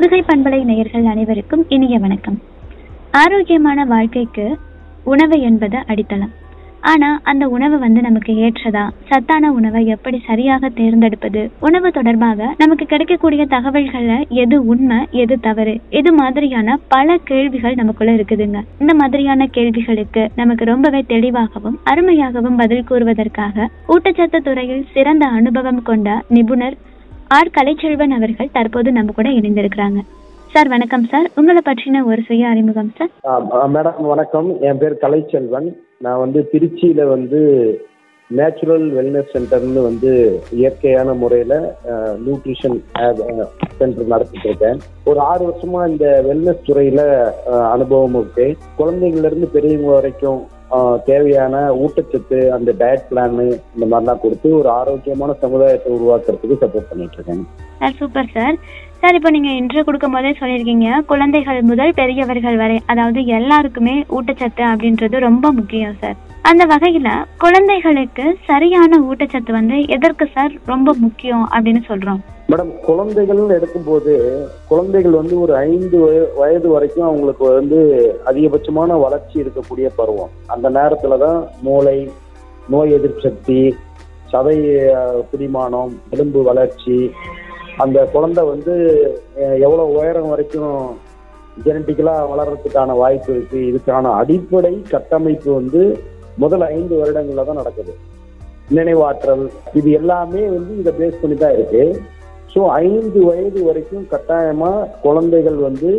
புதுகை பண்பலை நேயர்கள் அனைவருக்கும் இனிய வணக்கம் ஆரோக்கியமான வாழ்க்கைக்கு உணவு என்பது அடித்தளம் ஆனா அந்த உணவு வந்து நமக்கு ஏற்றதா சத்தான உணவை எப்படி சரியாக தேர்ந்தெடுப்பது உணவு தொடர்பாக நமக்கு கிடைக்கக்கூடிய தகவல்கள்ல எது உண்மை எது தவறு இது மாதிரியான பல கேள்விகள் நமக்குள்ள இருக்குதுங்க இந்த மாதிரியான கேள்விகளுக்கு நமக்கு ரொம்பவே தெளிவாகவும் அருமையாகவும் பதில் கூறுவதற்காக ஊட்டச்சத்து துறையில் சிறந்த அனுபவம் கொண்ட நிபுணர் ஆர் கலைச்செல்வன் அவர்கள் தற்போது நம்ம கூட இணைந்திருக்கிறாங்க சார் வணக்கம் சார் உங்களை பற்றின ஒரு சுய அறிமுகம் சார் ஆ, ஆ, மேடம் வணக்கம் என் பேர் கலைச்செல்வன் நான் வந்து திருச்சியில் வந்து நேச்சுரல் வெல்னஸ் சென்டர்னு வந்து இயற்கையான முறையில் நியூட்ரிஷன் சென்டர் நடத்திட்டு இருக்கேன் ஒரு ஆறு வருஷமா இந்த வெல்னஸ் துறையில் அனுபவம் இருக்கு குழந்தைங்கள்ல இருந்து பெரியவங்க வரைக்கும் ஆ, தேவையான ஊட்டச்சத்து அந்த டயட் பிளான் இந்த மாதிரிலாம் கொடுத்து ஒரு ஆரோக்கியமான சமுதாயத்தை உருவாக்குறதுக்கு சப்போர்ட் பண்ணிட்டு இருக்கேன் சார் சூப்பர் சார் சார் இப்போ நீங்கள் இன்ட்ரோ கொடுக்கும் போதே சொல்லியிருக்கீங்க குழந்தைகள் முதல் பெரியவர்கள் வரை அதாவது எல்லாருக்குமே ஊட்டச்சத்து அப்படின்றது ரொம்ப முக்கியம் சார் அந்த வகையில் குழந்தைகளுக்கு சரியான ஊட்டச்சத்து வந்து எதற்கு சார் ரொம்ப முக்கியம் அப்படின்னு சொல்கிறோம் மேடம் குழந்தைகள்னு எடுக்கும்போது குழந்தைகள் வந்து ஒரு ஐந்து வய- வயது வரைக்கும் அவங்களுக்கு வந்து அதிகபட்சமான வளர்ச்சி இருக்கக்கூடிய பருவம் அந்த நேரத்துல தான் மூளை நோய் எதிர்ப்பு சக்தி சதை அஹ், பிடிமானம் எலும்பு வளர்ச்சி அந்த குழந்தை வந்து அஹ், எவ்வளவு உயரம் வரைக்கும் ஜெனட்டிக்கலா வளர்றதுக்கான வாய்ப்பு இருக்கு இதுக்கான அடிப்படை கட்டமைப்பு வந்து முதல் ஐந்து வருடங்கள்ல தான் நடக்குது நினைவாற்றல் இது எல்லாமே வந்து இதை பேஸ் பண்ணி தான் இருக்கு ஸோ ஐந்து வயது வரைக்கும் கட்டாயமா குழந்தைகள் வந்து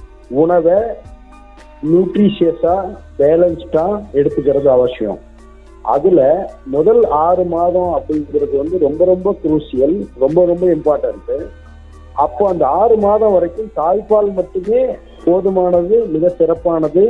உணவை நியூட்ரிஷியஸா பேலன்ஸ்டா எடுத்துக்கிறது அவசியம் அதுல முதல் ஆறு மாதம் அப்படிங்கிறது வந்து ரொம்ப ரொம்ப குரூசியல் ரொம்ப ரொம்ப இம்பார்ட்டன்ட் அப்போ அந்த ஆறு மாதம் வரைக்கும் தாய்ப்பால் மட்டுமே போதுமானது மிக சிறப்பானது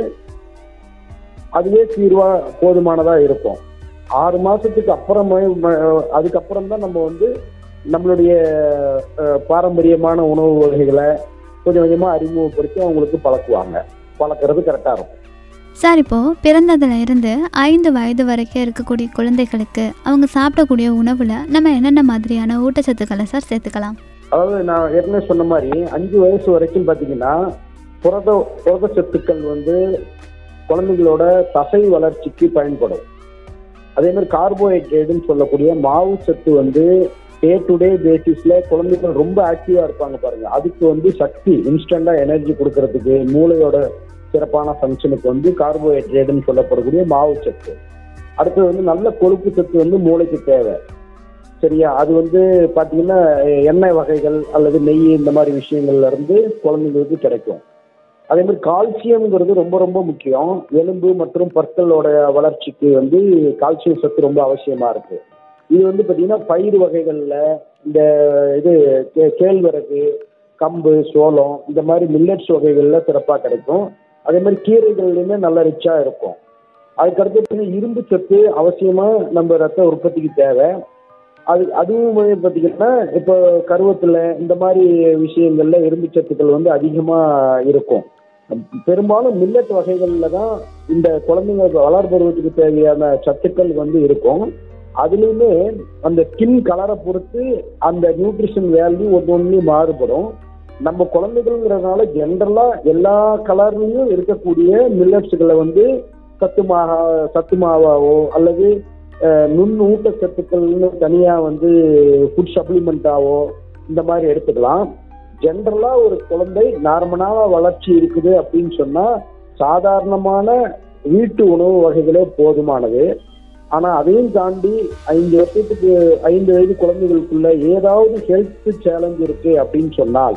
அதுவே தீர்வா போதுமானதா இருக்கும் ஆறு மாசத்துக்கு அப்புறமே ம- அதுக்கப்புறம் தான் நம்ம வந்து நம்மளுடைய அஹ், பாரம்பரியமான உணவு வகைகளை கொஞ்சம் கொஞ்சமா அறிமுகப்படுத்தி அவங்களுக்கு பழக்குவாங்க பழக்கிறது கரெக்டா இருக்கும் சார் இப்போது பிறந்ததுல இருந்து ஐந்து வயது வரைக்கும் இருக்கக்கூடிய குழந்தைகளுக்கு அவங்க சாப்பிடக்கூடிய உணவில் நம்ம என்னென்ன மாதிரியான ஊட்டச்சத்துக்களை சார் சேர்த்துக்கலாம் அதாவது நான் ஏற்கனவே சொன்ன மாதிரி அஞ்சு வயசு வரைக்கும் பார்த்தீங்கன்னா புரத புரத சத்துக்கள் வந்து குழந்தைகளோட தசை வளர்ச்சிக்கு பயன்படும் அதே மாதிரி கார்போஹைட்ரேட்னு சொல்லக்கூடிய மாவு சத்து வந்து டே டு டே பேசிஸ்ல குழந்தைகள் ரொம்ப ஆக்டிவா இருப்பாங்க பாருங்க அதுக்கு வந்து சக்தி இன்ஸ்டண்டா எனர்ஜி கொடுக்கறதுக்கு மூளையோட சிறப்பான ஃபங்க்ஷனுக்கு வந்து கார்போஹைட்ரேட்னு சொல்லப்படக்கூடிய மாவு சத்து அடுத்தது வந்து நல்ல கொழுப்பு சத்து வந்து மூளைக்கு தேவை சரியா அது வந்து பாத்தீங்கன்னா எ- எண்ணெய் வகைகள் அல்லது நெய் இந்த மாதிரி விஷயங்கள்ல இருந்து குழந்தைங்களுக்கு கிடைக்கும் அதே மாதிரி கால்சியம்ங்கிறது ரொம்ப ரொம்ப முக்கியம் எலும்பு மற்றும் பற்களோட வளர்ச்சிக்கு வந்து கால்சியம் சத்து ரொம்ப அவசியமா இருக்கு இது வந்து பாத்தீங்கன்னா பயிர் வகைகள்ல இந்த இது கே- கேழ்வரகு கம்பு சோளம் இந்த மாதிரி மில்லட்ஸ் வகைகள்ல சிறப்பா கிடைக்கும் அதே மாதிரி கீரைகள்லையுமே நல்ல ரிச்சா இருக்கும் அதுக்கடுத்து பார்த்தீங்கன்னா இரும்பு சத்து அவசியமா நம்ம ரத்த உற்பத்திக்கு தேவை அது அதுவும் வந்து பார்த்தீங்கன்னா இப்போ கருவேப்பிலை இந்த மாதிரி விஷயங்கள்ல இரும்பு சத்துக்கள் வந்து அதிகமாக இருக்கும் பெரும்பாலும் மில்லட் வகைகளில் தான் இந்த குழந்தைங்களுக்கு வளர் பருவத்துக்கு தேவையான சத்துக்கள் வந்து இருக்கும் அதுலேயுமே அந்த ஸ்கின் கலரை பொறுத்து அந்த நியூட்ரிஷன் வேல்யூ ஒன்று ஒன்றுலையும் மாறுபடும் நம்ம குழந்தைகள்ங்கிறதுனால ஜென்ரலாக எல்லா கலர்லையும் இருக்கக்கூடிய மில்லட்ஸுகளை வந்து சத்து மாகா சத்து மாவாவோ அல்லது அஹ், நுண் ஊட்டச்சத்துக்கள்னு தனியாக வந்து ஃபுட் சப்ளிமெண்ட்டாவோ இந்த மாதிரி எடுத்துக்கலாம் ஜென்ரலாக ஒரு குழந்தை நார்மலான வளர்ச்சி இருக்குது அப்படின்னு சொன்னால் சாதாரணமான வீட்டு உணவு வகைகளே போதுமானது ஆனால் அதையும் தாண்டி ஐந்து வருஷத்துக்கு ஐந்து வயது குழந்தைகளுக்குள்ள ஏதாவது ஹெல்த் சேலஞ்ச் இருக்கு அப்படின்னு சொன்னால்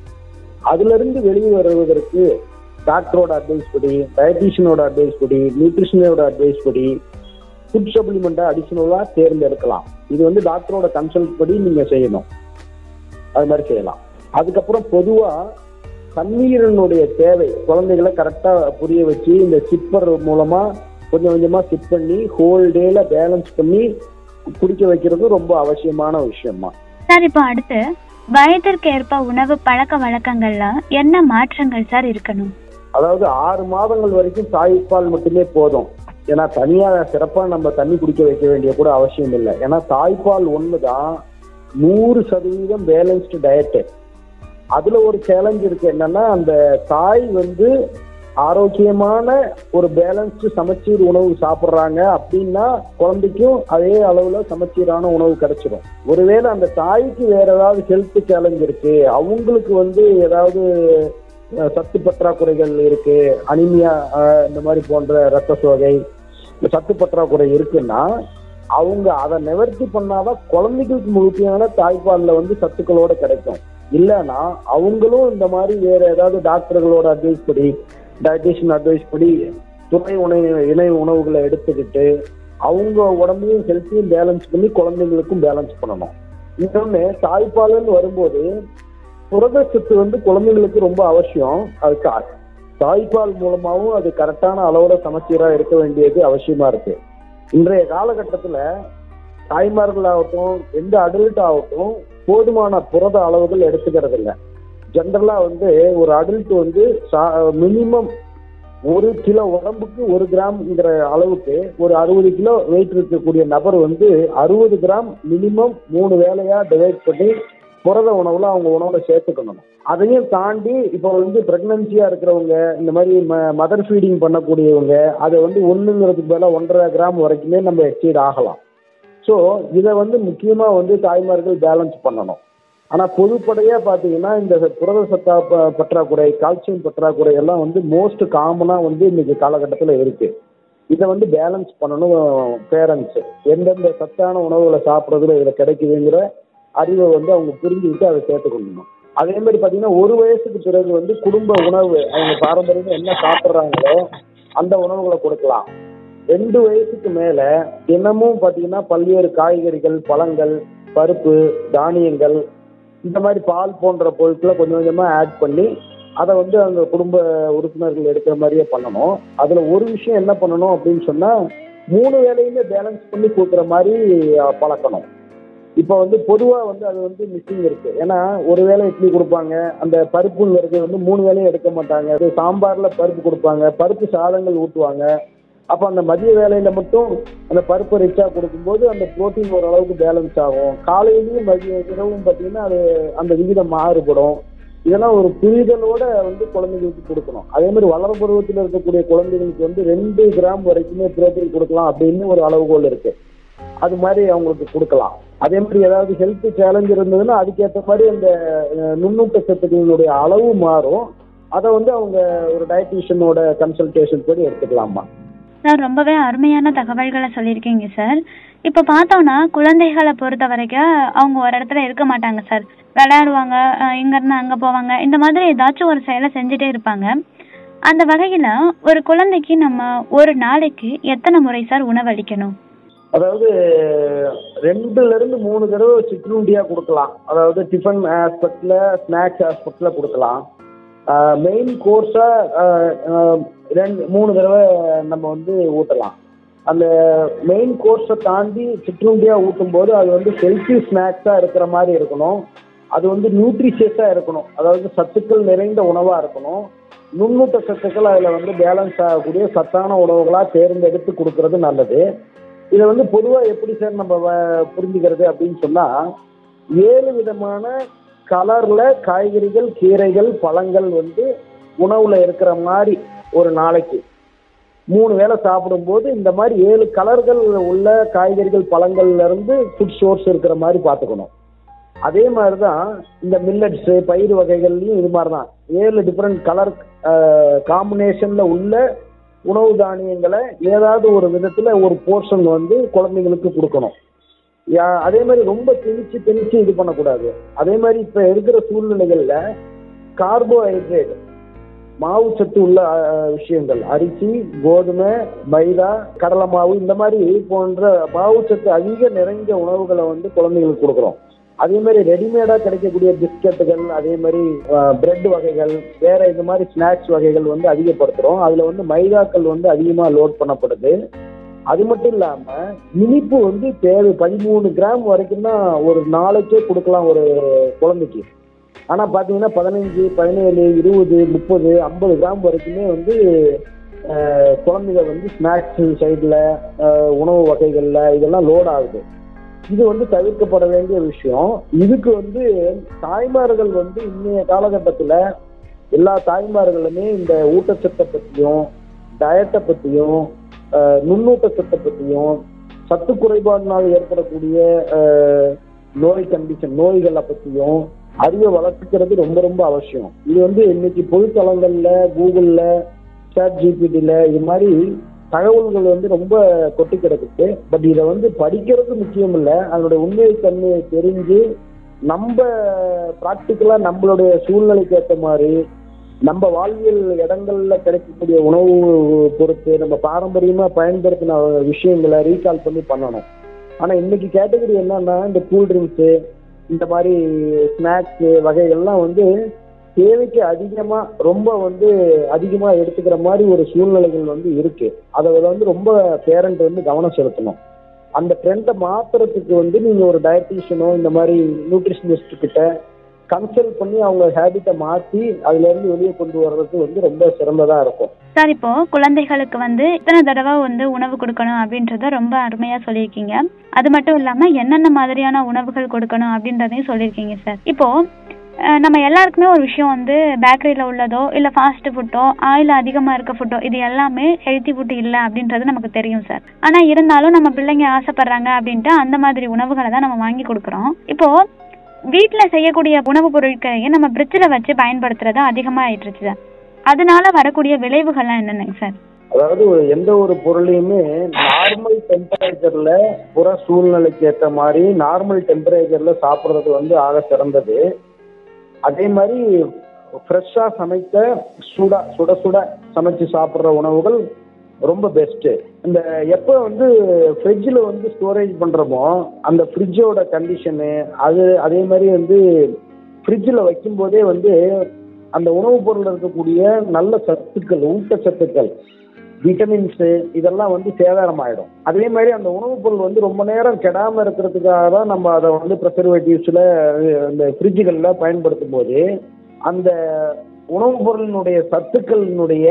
அதுல இருந்து வெளியே வருவதற்கு டாக்டரோட அட்வைஸ் படி டயட்டீஷியனோட அட்வைஸ் படி நியூட்ரிஷனோட அட்வைஸ் படி ஃபுட் சப்ளிமெண்ட்டை அடிஷனலாக தேர்ந்தெடுக்கலாம் இது வந்து டாக்டரோட கன்சல்ட் படி நீங்க செய்யணும் அது மாதிரி செய்யலாம் அதுக்கப்புறம் பொதுவா தண்ணீரினுடைய தேவை குழந்தைகளை கரெக்டா புரிய வச்சு இந்த சிப்பர் மூலமா கொஞ்சம் கொஞ்சமா சிப் பண்ணி ஹோல் டேல பேலன்ஸ் பண்ணி குடிக்க வைக்கிறது ரொம்ப அவசியமான விஷயமா சார் இப்போ அடுத்து வயதிற்கேற்ப உணவு பழக்க வழக்கங்கள்ல என்ன மாற்றங்கள் சார் இருக்கணும் அதாவது ஆறு மாதங்கள் வரைக்கும் தாய்ப்பால் மட்டுமே போதும் ஏன்னா தனியா சிறப்பா நம்ம தண்ணி குடிக்க வைக்க வேண்டிய கூட அவசியம் இல்லை ஏன்னா தாய்ப்பால் ஒன்று தான் நூறு சதவீதம் பேலன்ஸ்டு டயட்டு அதுல ஒரு சேலஞ்ச் இருக்கு என்னன்னா அந்த தாய் வந்து ஆரோக்கியமான ஒரு பேலன்ஸ்டு சமச்சீர் உணவு சாப்பிட்றாங்க அப்படின்னா குழந்தைக்கும் அதே அளவுல சமச்சீரான உணவு கிடைச்சிடும் ஒருவேளை அந்த தாய்க்கு வேற ஏதாவது ஹெல்த் சேலஞ்ச் இருக்கு அவங்களுக்கு வந்து ஏதாவது அஹ், சத்து பற்றாக்குறைகள் இருக்கு அனிமியா அஹ், இந்த மாதிரி போன்ற ரத்த சோகை இந்த சத்து பற்றாக்குறை இருக்குன்னா அவங்க அதை நிவர்த்தி பண்ணாதான் குழந்தைகளுக்கு முழுமையான தாய்ப்பால்ல வந்து சத்துக்களோட கிடைக்கும் இல்லைன்னா அவங்களும் இந்த மாதிரி வேற ஏதாவது டாக்டர்களோட அட்வைஸ் படி டயட்டிஷியன் அட்வைஸ் படி துணை உணவு இணை உணவுகளை எடுத்துக்கிட்டு அவங்க உடம்பையும் ஹெல்த்தையும் பேலன்ஸ் பண்ணி குழந்தைங்களுக்கும் பேலன்ஸ் பண்ணணும் இன்னொன்று தாய்ப்பாலுன்னு வரும்போது புரதச்சத்து வந்து குழந்தைங்களுக்கு ரொம்ப அவசியம் அது கா- தாய்ப்பால் மூலமாகவும் அது கரெக்டான அளவோட சமச்சீரா இருக்க வேண்டியது அவசியமா இருக்கு இன்றைய காலகட்டத்துல தாய்மார்கள் ஆகட்டும் எந்த அடல்ட் ஆகட்டும் போதுமான புரத அளவுகள் எடுத்துக்கிறது இல்ல ஜென்ரலா வந்து ஒரு அடல்ட் வந்து மினிமம் ஒரு கிலோ உடம்புக்கு ஒரு கிராம்ங்கிற அளவுக்கு ஒரு அறுபது கிலோ வெயிட் இருக்கக்கூடிய நபர் வந்து அறுபது கிராம் மினிமம் மூணு வேலையா டிவைட் பண்ணி புரத உணவுல அவங்க உணவுல சேர்த்துக்கணும் அதையும் தாண்டி இப்போ வந்து பிரெக்னன்சியா இருக்கிறவங்க இந்த மாதிரி மதர் ஃபீடிங் பண்ணக்கூடியவங்க அதை வந்து ஒண்ணுங்கிறதுக்கு பதிலாக ஒன்றரை கிராம் வரைக்குமே நம்ம எக்ஸீட் ஆகலாம் ஸோ இதை வந்து முக்கியமா வந்து தாய்மார்கள் பேலன்ஸ் பண்ணணும் ஆனா பொதுப்படையா பாத்தீங்கன்னா இந்த புரத சத்தா ப- பற்றாக்குறை கால்சியம் பற்றாக்குறை எல்லாம் வந்து மோஸ்ட் காமனா வந்து இன்னைக்கு காலகட்டத்தில் இருக்கு இதை வந்து பேலன்ஸ் பண்ணணும் பேரண்ட்ஸ் எந்தெந்த சத்தான உணவுகளை சாப்பிட்றதுல இதில் கிடைக்குதுங்கிற அறிவை வந்து அவங்க புரிஞ்சுக்கிட்டு அதை சேர்த்துக்கொள்ளணும் அதே மாதிரி பார்த்தீங்கன்னா ஒரு வயசுக்கு பிறகு வந்து குடும்ப உணவு அவங்க பாரம்பரியமா என்ன சாப்பிட்றாங்களோ அந்த உணவுகளை கொடுக்கலாம் ரெண்டு வயசுக்கு மேல தினமும் பார்த்தீங்கன்னா பல்வேறு காய்கறிகள் பழங்கள் பருப்பு தானியங்கள் இந்த மாதிரி பால் போன்ற பொருட்களை கொஞ்சம் கொஞ்சமா ஆட் பண்ணி அதை வந்து அந்த குடும்ப உறுப்பினர்கள் எடுக்கிற மாதிரியே பண்ணணும் அதுல ஒரு விஷயம் என்ன பண்ணணும் அப்படின்னு சொன்னா மூணு வேலையுமே பேலன்ஸ் பண்ணி கொடுக்குற மாதிரி அஹ், பழக்கணும் இப்போ வந்து பொதுவாக வந்து அது வந்து மிஸ்ஸிங் இருக்கு ஏன்னா ஒரு வேளை இட்லி கொடுப்பாங்க அந்த பருப்புங்கிறது வந்து மூணு வேளையும் எடுக்க மாட்டாங்க அது சாம்பார்ல பருப்பு கொடுப்பாங்க பருப்பு சாதங்கள் ஊற்றுவாங்க அப்போ அந்த மதிய வேலையில மட்டும் அந்த பருப்பு ரிச்சா கொடுக்கும்போது அந்த புரோட்டீன் ஓரளவுக்கு பேலன்ஸ் ஆகும் காலையிலையும் மதிய இரவும் பார்த்தீங்கன்னா அது அந்த விகிதம் மாறுபடும் இதெல்லாம் ஒரு புரிதலோட வந்து குழந்தைகளுக்கு கொடுக்கணும் அதே மாதிரி வளர பருவத்தில் இருக்கக்கூடிய குழந்தைகளுக்கு வந்து ரெண்டு கிராம் வரைக்குமே புரோட்டீன் கொடுக்கலாம் அப்படின்னு ஒரு அளவுகோல் இருக்கு அது மாதிரி அவங்களுக்கு கொடுக்கலாம் அதே மாதிரி ஏதாவது ஹெல்த் சேலஞ்ச் இருந்ததுன்னா அதுக்கேற்ற மாதிரி அந்த அஹ், நுண்ணூட்ட சத்துக்களினுடைய அளவு மாறும் அதை வந்து அவங்க ஒரு டயட்டீஷியனோட கன்சல்டேஷன் படி எடுத்துக்கலாமா சார் ரொம்பவே அருமையான தகவல்களை சொல்லியிருக்கீங்க சார் இப்போ பார்த்தோன்னா குழந்தைகளை பொறுத்த வரைக்கும் அவங்க ஒரு இடத்துல இருக்க மாட்டாங்க சார் விளையாடுவாங்க அஹ் இங்கேருந்து அங்கே போவாங்க இந்த மாதிரி ஏதாச்சும் ஒரு செயலை செஞ்சுட்டே இருப்பாங்க அந்த வகையில் ஒரு குழந்தைக்கு நம்ம ஒரு நாளைக்கு எத்தனை முறை சார் உணவளிக்கணும் அதாவது ரெண்டுல இருந்து மூணு தடவை சிற்றுண்டியா கொடுக்கலாம் அதாவது டிஃபன் ஆஸ்பெக்ட்ல ஸ்நாக்ஸ் ஆஸ்பெக்ட்ல கொடுக்கலாம் மெயின் கோர்ஸா ரெண்டு மூணு தடவை நம்ம வந்து ஊட்டலாம் அந்த மெயின் கோர்ஸை தாண்டி சிற்றுண்டியா ஊட்டும் போது அது வந்து ஹெல்த்தி ஸ்நாக்ஸா இருக்கிற மாதிரி இருக்கணும் அது வந்து நியூட்ரிஷியஸா இருக்கணும் அதாவது சத்துக்கள் நிறைந்த உணவா இருக்கணும் நுண்ணூட்ட சத்துக்கள் அதில் வந்து பேலன்ஸ் ஆகக்கூடிய சத்தான உணவுகளா தேர்ந்தெடுத்து கொடுக்கறது நல்லது இதை வந்து பொதுவாக எப்படி சார் நம்ம வ- புரிஞ்சுக்கிறது அப்படின்னு சொன்னா ஏழு விதமான கலர்ல காய்கறிகள் கீரைகள் பழங்கள் வந்து உணவுல இருக்கிற மாதிரி ஒரு நாளைக்கு மூணு வேளை சாப்பிடும்போது இந்த மாதிரி ஏழு கலர்கள் உள்ள காய்கறிகள் பழங்கள்ல இருந்து ஃபுட் சோர்ஸ் இருக்கிற மாதிரி பார்த்துக்கணும் அதே மாதிரி தான் இந்த மில்லட்ஸு பயிர் வகைகள்லையும் இது மாதிரி தான் ஏழு டிஃப்ரெண்ட் கலர் காம்பினேஷன்ல உள்ள உணவு தானியங்களை ஏதாவது ஒரு விதத்துல ஒரு போர்ஷன் வந்து குழந்தைங்களுக்கு கொடுக்கணும் யா- அதே மாதிரி ரொம்ப திணிச்சு திணிச்சு இது பண்ணக்கூடாது அதே மாதிரி இப்ப இருக்கிற சூழ்நிலைகள்ல கார்போஹைட்ரேட் மாவு சத்து உள்ள அஹ், விஷயங்கள் அரிசி கோதுமை மைதா கடலை மாவு இந்த மாதிரி போன்ற மாவு சத்து அதிக நிறைந்த உணவுகளை வந்து குழந்தைங்களுக்கு கொடுக்குறோம் அதே மாதிரி ரெடிமேடா கிடைக்கக்கூடிய பிஸ்கட்டுகள் அதே மாதிரி பிரெட் வகைகள் வேற இந்த மாதிரி ஸ்நாக்ஸ் வகைகள் வந்து அதிகப்படுத்துறோம் அதுல வந்து மைதாக்கள் வந்து அதிகமா லோட் பண்ணப்படுது அது மட்டும் இல்லாம இனிப்பு வந்து தேவை பதிமூணு கிராம் வரைக்கும் தான் ஒரு நாளைக்கே கொடுக்கலாம் ஒரு குழந்தைக்கு ஆனா பாத்தீங்கன்னா பதினஞ்சு பதினேழு இருபது முப்பது ஐம்பது கிராம் வரைக்குமே வந்து அஹ், குழந்தைங்க வந்து ஸ்நாக்ஸ் சைடில் உணவு வகைகள்ல இதெல்லாம் லோட் ஆகுது இது வந்து தவிர்க்கப்பட வேண்டிய விஷயம் இதுக்கு வந்து தாய்மார்கள் வந்து இன்னைய காலகட்டத்துல எல்லா தாய்மார்களுமே இந்த ஊட்டச்சத்தை பத்தியும் டயட்டை பத்தியும் அஹ், நுண்ணூட்டச்சத்தை பத்தியும் சத்து குறைபாடினால் ஏற்படக்கூடிய அஹ், நோய் கண்டிஷன் நோய்களை பத்தியும் அறிவை வளர்த்துக்கிறது ரொம்ப ரொம்ப அவசியம் இது வந்து இன்னைக்கு பொதுத்தளங்கள்ல கூகுள்ல சாட் ஜிபிடில இது மாதிரி தகவல்கள் வந்து ரொம்ப கொட்டி கிடக்குது பட் இதை வந்து படிக்கிறது முக்கியம் இல்லை அதனுடைய உண்மை தன்மையை தெரிஞ்சு நம்ம ப்ராக்டிக்கலா நம்மளுடைய சூழ்நிலைக்கு ஏற்ற மாதிரி நம்ம வாழ்வியல் இடங்கள்ல கிடைக்கக்கூடிய உணவு பொறுத்து நம்ம பாரம்பரியமா பயன்படுத்தின விஷயங்களை ரீகால் பண்ணி பண்ணணும் ஆனா இன்னைக்கு கேட்டகரி என்னன்னா இந்த கூல் ட்ரிங்க்ஸு இந்த மாதிரி ஸ்நாக்ஸ் வகைகள்லாம் வந்து தேவைக்கு அதிகமா ரொம்ப வந்து அதிகமா எடுத்துக்கிற மாதிரி ஒரு சூழ்நிலைகள் வந்து இருக்கு அதை வந்து ரொம்ப பேரண்ட் வந்து கவனம் செலுத்தணும் அந்த ட்ரெண்டை மாத்துறதுக்கு வந்து நீங்க ஒரு டயட்டீஷியனோ இந்த மாதிரி நியூட்ரிஷனிஸ்ட் கிட்ட கன்சல்ட் பண்ணி அவங்க ஹேபிட்டை மாத்தி அதுல இருந்து வெளியே கொண்டு வர்றது வந்து ரொம்ப சிறந்ததா இருக்கும் சார் இப்போ குழந்தைகளுக்கு வந்து இத்தனை தடவை வந்து உணவு கொடுக்கணும் அப்படின்றத ரொம்ப அருமையா சொல்லியிருக்கீங்க அது மட்டும் இல்லாம என்னென்ன மாதிரியான உணவுகள் கொடுக்கணும் அப்படின்றதையும் சொல்லியிருக்கீங்க சார் இப்போ அஹ், நம்ம எல்லாருக்குமே ஒரு விஷயம் வந்து பேக்கரியில உள்ளதோ இல்ல ஃபாஸ்ட் ஃபுட்டோ ஆயில் அதிகமா இருக்க ஃபுட்டோ இது எல்லாமே ஹெல்த்தி ஃபுட் இல்ல அப்படின்றது நமக்கு தெரியும் சார் ஆனா இருந்தாலும் நம்ம பிள்ளைங்க ஆசைப்படுறாங்க அப்படின்ட்டு அந்த மாதிரி உணவுகளை தான் நம்ம வாங்கி கொடுக்குறோம் இப்போ வீட்ல செய்யக்கூடிய உணவுப் பொருட்களையும் நம்ம ஃப்ரிட்ஜில் வச்சு பயன்படுத்துறது அதிகமா ஆயிட்டுருச்சு சார் அதனால வரக்கூடிய விளைவுகள்லாம் என்னென்னங்க சார் அதாவது ஒரு எந்த ஒரு பொருளையுமே நார்மல் டெம்பரேச்சர்ல புற சூழ்நிலைக்கு ஏற்ற மாதிரி நார்மல் டெம்பரேச்சர்ல சாப்பிட்றது வந்து ஆக சிறந்தது அதே மாதிரி ஃப்ரெஷ்ஷா சமைத்த சுட சுட சுட சமைச்சு சாப்பிட்ற உணவுகள் ரொம்ப பெஸ்ட்டு இந்த எப்போ வந்து ஃப்ரிட்ஜில் வந்து ஸ்டோரேஜ் பண்ணுறோமோ அந்த ஃப்ரிட்ஜோட கண்டிஷனு அது அதே மாதிரி வந்து ஃப்ரிட்ஜில் வைக்கும்போதே வந்து அந்த உணவுப் பொருளில் இருக்கக்கூடிய நல்ல சத்துக்கள் ஊட்டச்சத்துக்கள் விட்டமின்ஸு இதெல்லாம் வந்து சேதாரமாயிடும் அதே மாதிரி அந்த உணவுப் பொருள் வந்து ரொம்ப நேரம் கெடாமல் இருக்கிறதுக்காக தான் நம்ம அதை வந்து ப்ரிசர்வேட்டிவ்ஸில் இந்த ஃப்ரிட்ஜுகளில் பயன்படுத்தும் போது அந்த உணவுப் பொருளினுடைய சத்துக்களினுடைய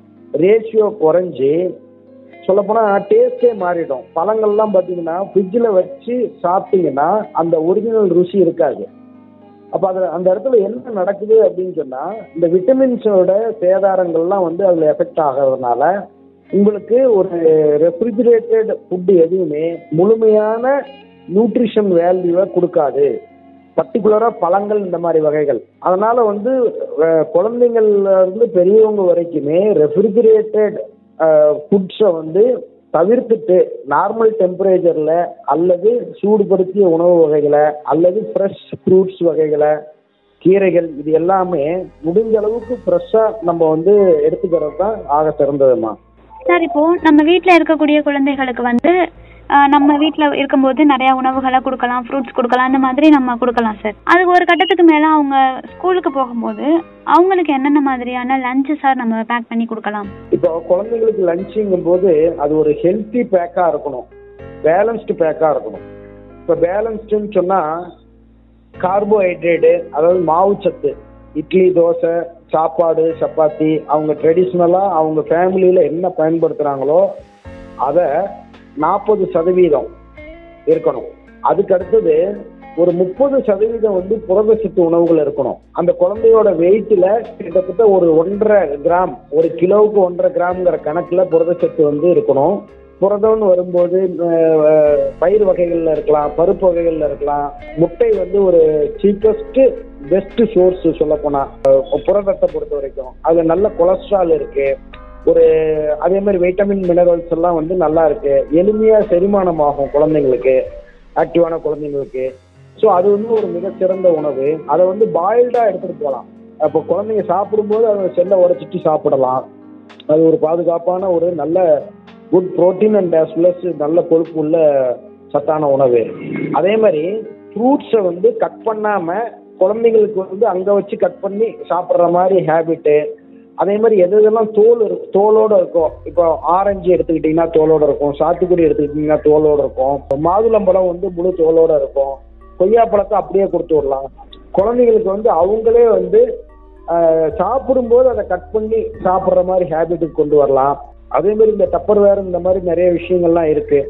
ரேஷியோ குறைஞ்சி சொல்லப்போனால் டேஸ்டே மாறிடும் பழங்கள்லாம் பார்த்தீங்கன்னா ஃப்ரிட்ஜில் வச்சு சாப்பிட்டீங்கன்னா அந்த ஒரிஜினல் ருசி இருக்காது அப்போ அதில் அந்த இடத்துல என்ன நடக்குது அப்படின்னு சொன்னால் இந்த விட்டமின்ஸோட சேதாரங்கள்லாம் வந்து அதில் எஃபெக்ட் ஆகிறதுனால உங்களுக்கு ஒரு ரெஃப்ரிஜிரேட்டட் ஃபுட்டு எதுவுமே முழுமையான நியூட்ரிஷன் வேல்யூவை கொடுக்காது பர்டிகுலராக பழங்கள் இந்த மாதிரி வகைகள் அதனால வந்து அஹ், குழந்தைங்கள்ல இருந்து பெரியவங்க வரைக்குமே ரெஃப்ரிஜிரேட்டட் ஃபுட்ஸை வந்து தவிர்த்துட்டு நார்மல் டெம்பரேச்சரில் அல்லது சூடுபடுத்திய உணவு வகைகளை அல்லது ஃப்ரெஷ் ஃப்ரூட்ஸ் வகைகளை கீரைகள் இது எல்லாமே முடிஞ்ச அளவுக்கு ஃப்ரெஷ்ஷாக நம்ம வந்து எடுத்துக்கிறது தான் ஆக சிறந்ததுமா சார் இப்போ நம்ம வீட்ல இருக்கக்கூடிய குழந்தைகளுக்கு வந்து ஆஹ், நம்ம வீட்ல இருக்கும்போது நிறைய உணவுகளை கொடுக்கலாம் ஃப்ரூட்ஸ் கொடுக்கலாம் அந்த மாதிரி நம்ம கொடுக்கலாம் சார் அதுக்கு ஒரு கட்டத்துக்கு மேல அவங்க ஸ்கூலுக்கு போகும்போது அவங்களுக்கு என்னென்ன மாதிரியான லஞ்சு சார் நம்ம பேக் பண்ணி கொடுக்கலாம் இப்போ குழந்தைங்களுக்கு லஞ்சுங்கும் போது அது ஒரு ஹெல்த்தி பேக்காக இருக்கணும் பேலன்ஸ்டு பேக்காக இருக்கணும் இப்போ பேலன்ஸ்டுன்னு சொன்னால் கார்போஹைட்ரேட்டு அதாவது மாவுச்சத்து இட்லி தோசை சாப்பாடு சப்பாத்தி அவங்க ட்ரெடிஷ்னலாக அவங்க ஃபேமிலியில் என்ன பயன்படுத்துகிறாங்களோ அதை நாற்பது சதவீதம் இருக்கணும் அதுக்கு அடுத்தது ஒரு முப்பது சதவீதம் வந்து புரதச்சத்து உணவுகள் இருக்கணும் அந்த குழந்தையோட வெயிட்டில் கிட்டத்தட்ட ஒரு ஒன்றரை கிராம் ஒரு கிலோவுக்கு ஒன்றரை கிராம்ங்கிற கணக்கில் புரதச்சத்து வந்து இருக்கணும் புரதம்னு வரும்போது அஹ், அஹ், பயிர் வகைகள்ல இருக்கலாம் பருப்பு வகைகள்ல இருக்கலாம் முட்டை வந்து ஒரு சீப்பஸ்ட் பெஸ்ட் சோர்ஸ் சொல்ல போனா புரதத்தை பொறுத்த வரைக்கும் அதுல நல்ல கொலஸ்ட்ரால் இருக்கு ஒரு அதே மாதிரி வைட்டமின் மினரல்ஸ் எல்லாம் வந்து நல்லா இருக்கு எளிமையா செரிமானம் ஆகும் குழந்தைங்களுக்கு ஆக்டிவான குழந்தைங்களுக்கு ஸோ அது வந்து ஒரு மிகச்சிறந்த உணவு அதை வந்து பாயில்டா எடுத்துட்டு போகலாம் அப்போ குழந்தைங்க சாப்பிடும்போது அதை செல்லை உடைச்சிட்டு சாப்பிடலாம் அது ஒரு பாதுகாப்பான ஒரு நல்ல good protein and as well as நல்ல கொழுப்பு உள்ள சத்தான உணவு அதே மாதிரி ஃப்ரூட்ஸை வந்து கட் பண்ணாம குழந்தைங்களுக்கு வந்து அங்கே வச்சு கட் பண்ணி சாப்பிட்ற மாதிரி ஹேபிட்டு அதே மாதிரி எது எதெல்லாம் தோல் இருக்கு தோலோட இருக்கும் இப்போ ஆரஞ்சு எடுத்துக்கிட்டிங்கன்னா தோலோட இருக்கும் சாத்துக்குடி எடுத்துக்கிட்டிங்கன்னா தோலோட இருக்கும் மாதுளம்பழம் வந்து முழு தோலோட இருக்கும் கொய்யாப்பழத்தை அப்படியே கொடுத்து விடலாம் குழந்தைங்களுக்கு வந்து அவங்களே வந்து ஆஹ், சாப்பிடும்போது அதை கட் பண்ணி சாப்பிட்ற மாதிரி ஹேபிட்டுக்கு கொண்டு வரலாம் அதே மாதிரி இந்த டப்பர் வேர் இந்த மாதிரி நிறைய விஷயங்கள்லாம் இருக்கு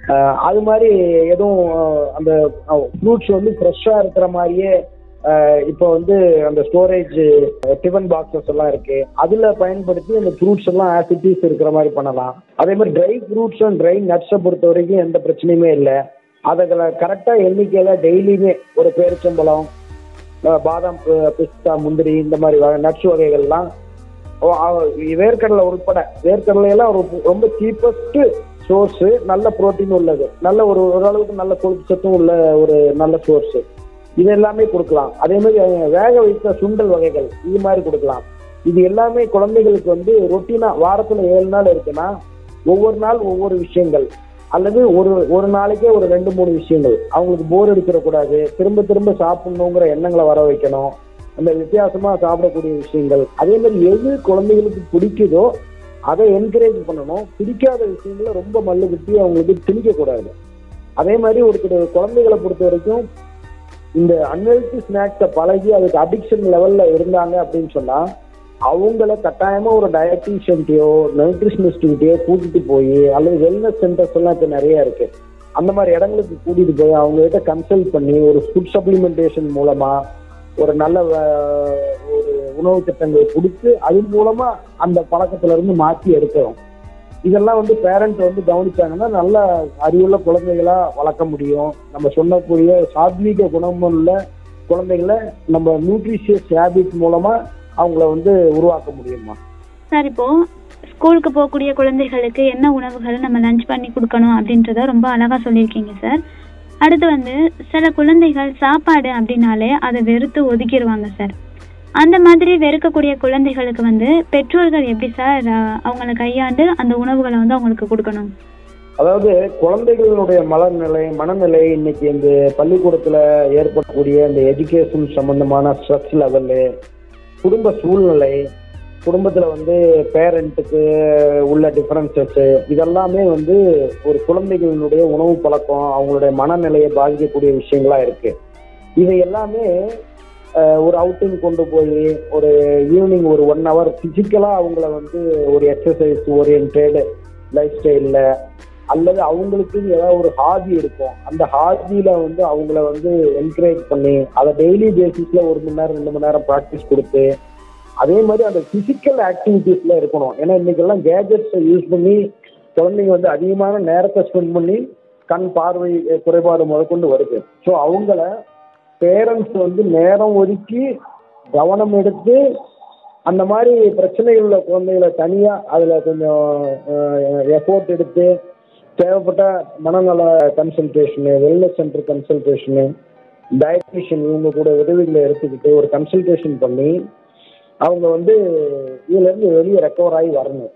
அஹ், அது மாதிரி எதுவும் அஹ், அந்த ஃப்ரூட்ஸ் வந்து ஃப்ரெஷ்ஷாக இருக்கிற மாதிரியே அஹ், இப்போ வந்து அந்த ஸ்டோரேஜ் டிஃபன் பாக்ஸஸ் எல்லாம் இருக்கு அதுல பயன்படுத்தி அந்த ஃப்ரூட்ஸ் எல்லாம் ஆசிட்டிஸ் இருக்கிற மாதிரி பண்ணலாம் அதே மாதிரி ட்ரை ஃப்ரூட்ஸும் ட்ரை நட்ஸை பொறுத்த வரைக்கும் எந்த பிரச்சனையுமே இல்லை அதுல கரெக்டாக எண்ணிக்கையில் டெய்லியுமே ஒரு பேரிச்சம்பழம் அஹ், பாதாம் பி- பிஸ்தா முந்திரி இந்த மாதிரி நட்ஸ் வகைகள்லாம் ஓ, அவ- வேர்க்கடலை உட்பட வேர்க்கடலையெல்லாம் ஒரு ரொம்ப சீப்பஸ்ட் சோர்ஸு நல்ல புரோட்டீன் உள்ளது நல்ல ஒரு ஓரளவுக்கு நல்ல கொழுப்பு சத்தும் உள்ள ஒரு நல்ல சோர்ஸு இது எல்லாமே கொடுக்கலாம் அதே மாதிரி அஹ், வேக வைத்த சுண்டல் வகைகள் இது மாதிரி கொடுக்கலாம் இது எல்லாமே குழந்தைகளுக்கு வந்து ரொட்டீனா வாரத்துல ஏழு நாள் இருக்குன்னா ஒவ்வொரு நாள் ஒவ்வொரு விஷயங்கள் அல்லது ஒரு ஒரு நாளைக்கே ஒரு ரெண்டு மூணு விஷயங்கள் அவங்களுக்கு போர் அடிச்சிடக்கூடாது திரும்ப திரும்ப சாப்பிடணுங்கிற எண்ணங்களை வர வைக்கணும் அந்த வித்தியாசமா சாப்பிடக்கூடிய விஷயங்கள் அதே மாதிரி எது குழந்தைகளுக்கு பிடிக்குதோ அதை என்கரேஜ் பண்ணணும் பிடிக்காத விஷயங்களை ரொம்ப மல்லு கட்டி அவங்களுக்கு திணிக்க கூடாது அதே மாதிரி ஒரு சில குழந்தைகளை பொறுத்த வரைக்கும் இந்த அன்ஹெல்தி ஸ்நாக்ஸை பழகி அதுக்கு அடிக்ஷன் லெவல்ல இருந்தாங்க அப்படின்னு சொன்னா அவங்கள கட்டாயமா ஒரு டயட்டீஷியன்ட்டையோ நியூட்ரிஷனிஸ்ட்கிட்டயோ கூட்டிட்டு போய் அல்லது வெல்னஸ் சென்டர்ஸ் எல்லாம் இப்போ நிறைய இருக்கு அந்த மாதிரி இடங்களுக்கு கூட்டிட்டு போய் அவங்க கிட்ட கன்சல்ட் பண்ணி ஒரு ஃபுட் சப்ளிமெண்டேஷன் மூலமா ஒரு நல்ல அஹ், ஒரு உணவு திட்டங்களை கொடுத்து அது மூலமா அந்த பழக்கத்துல இருந்து மாற்றி எடுக்கிறோம் இதெல்லாம் வந்து பேரண்ட் வந்து கவனிச்சாங்கன்னா நல்ல அறிவுள்ள குழந்தைகளா வளர்க்க முடியும் நம்ம சொன்னக்கூடிய சாத்வீக குணமுள்ள குழந்தைகளை நம்ம நியூட்ரிஷியஸ் ஹேபிட் மூலமா அவங்கள வந்து உருவாக்க முடியுமா சார் இப்போ ஸ்கூலுக்கு போகக்கூடிய குழந்தைகளுக்கு என்ன உணவுகள் நம்ம லஞ்ச் பண்ணி கொடுக்கணும் அப்படின்றத ரொம்ப அழகா சொல்லியிருக்கீங்க சார் அடுத்து வந்து சில குழந்தைகள் சாப்பாடு அப்படின்னாலே அதை வெறுத்து ஒதுக்கிடுவாங்க சார் அந்த மாதிரி வெறுக்கக்கூடிய குழந்தைகளுக்கு வந்து பெற்றோர்கள் எப்படி சார் அஹ், அவங்கள கையாண்டு அந்த உணவுகளை வந்து அவங்களுக்கு கொடுக்கணும் அதாவது குழந்தைகளுடைய மலர்நிலை மனநிலை இன்னைக்கு இந்த பள்ளிக்கூடத்துல ஏற்படக்கூடிய இந்த எஜுகேஷன் சம்பந்தமான ஸ்ட்ரெஸ் லெவலு குடும்ப சூழ்நிலை குடும்பத்துல வந்து பேரண்ட்டுக்கு உள்ள டிஃபரன்சஸ் இதெல்லாமே வந்து ஒரு குழந்தைகளினுடைய உணவு பழக்கம் அவங்களுடைய மனநிலையை பாதிக்கக்கூடிய விஷயங்களா இருக்கு இது எல்லாமே அஹ், ஒரு அவுட்டிங் கொண்டு போய் ஒரு ஈவினிங் ஒரு ஒன் ஹவர் பிசிக்கலா அவங்கள வந்து ஒரு எக்ஸசைஸ் ஓரியன்டெட் லைஃப் ஸ்டைல்ல அல்லது அவங்களுக்கு ஏதாவது ஒரு ஹாபி இருக்கும் அந்த ஹாபியில வந்து அவங்கள வந்து என்கரேஜ் பண்ணி அதை டெய்லி பேசிஸ்ல ஒரு மணி நேரம் ரெண்டு மணி நேரம் ப்ராக்டிஸ் கொடுத்து அதே மாதிரி அந்த பிசிக்கல் ஆக்டிவிட்டீஸ்ல இருக்கணும் ஏன்னா இன்னைக்கெல்லாம் கேஜெட்ஸை யூஸ் பண்ணி குழந்தைங்க வந்து அதிகமான நேரத்தை ஸ்பெண்ட் பண்ணி கண் பார்வை குறைபாடு முதற்கொண்டு வருது ஸோ அவங்கள பேரண்ட்ஸ் வந்து நேரம் ஒதுக்கி கவனம் எடுத்து அந்த மாதிரி பிரச்சனைகள் உள்ள குழந்தைகளை தனியா அதுல கொஞ்சம் எஃபோர்ட் எடுத்து தேவைப்பட்ட மனநல consultation wellness centre consultation dietician இவங்க கூட உதவிகளை எடுத்துக்கிட்டு ஒரு கன்சல்டேஷன் பண்ணி அவங்க வந்து இதுல இருந்து வெளியே ரெக்கவர் ஆகி வரணும்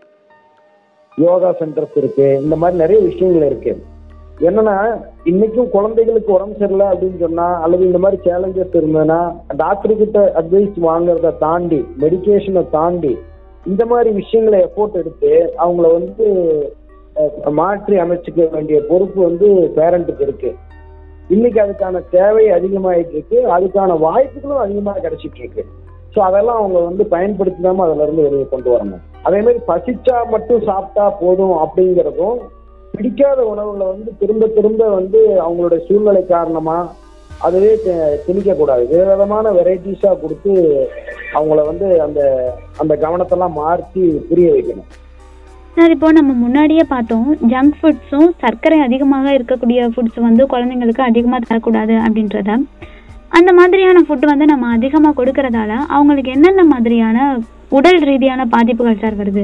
யோகா சென்டர்ஸ் இருக்கு இந்த மாதிரி நிறைய விஷயங்கள் இருக்கு என்னன்னா இன்னைக்கும் குழந்தைகளுக்கு உடம்பு சரியில்லை அப்படின்னு சொன்னா அல்லது இந்த மாதிரி சேலஞ்சஸ் இருந்ததுன்னா டாக்டர் கிட்ட அட்வைஸ் வாங்குறத தாண்டி மெடிகேஷனை தாண்டி இந்த மாதிரி விஷயங்களை எஃபோர்ட் எடுத்து அவங்கள வந்து அஹ், மாற்றி அமைச்சுக்க வேண்டிய பொறுப்பு வந்து பேரண்ட்டுக்கு இருக்கு இன்னைக்கு அதுக்கான தேவை அதிகமாயிட்டு இருக்கு அதுக்கான வாய்ப்புகளும் அதிகமாக கிடைச்சிட்டு இருக்கு ஸோ அதெல்லாம் அவங்க வந்து பயன்படுத்தாம அதுல இருந்து வெளியே கொண்டு வரணும் அதே மாதிரி பசிச்சா மட்டும் சாப்பிட்டா போதும் அப்படிங்கிறதும் பிடிக்காத உணவுகளை வந்து திரும்ப திரும்ப வந்து அவங்களுடைய சூழ்நிலை காரணமா அதுவே தி- திணிக்கக்கூடாது விதவிதமான வெரைட்டிஸா கொடுத்து அவங்கள வந்து அந்த அந்த கவனத்தெல்லாம் மாற்றி புரிய வைக்கணும் சார் இப்போ நம்ம முன்னாடியே பார்த்தோம் ஜங்க் ஃபுட்ஸும் சர்க்கரை அதிகமாக இருக்கக்கூடிய ஃபுட்ஸ் வந்து குழந்தைங்களுக்கு அதிகமாக தரக்கூடாது அப்படின்றத அந்த மாதிரியான ஃபுட் வந்து நம்ம அதிகமாக கொடுக்கறதால அவங்களுக்கு என்னென்ன மாதிரியான உடல் ரீதியான பாதிப்புகள் சார் வருது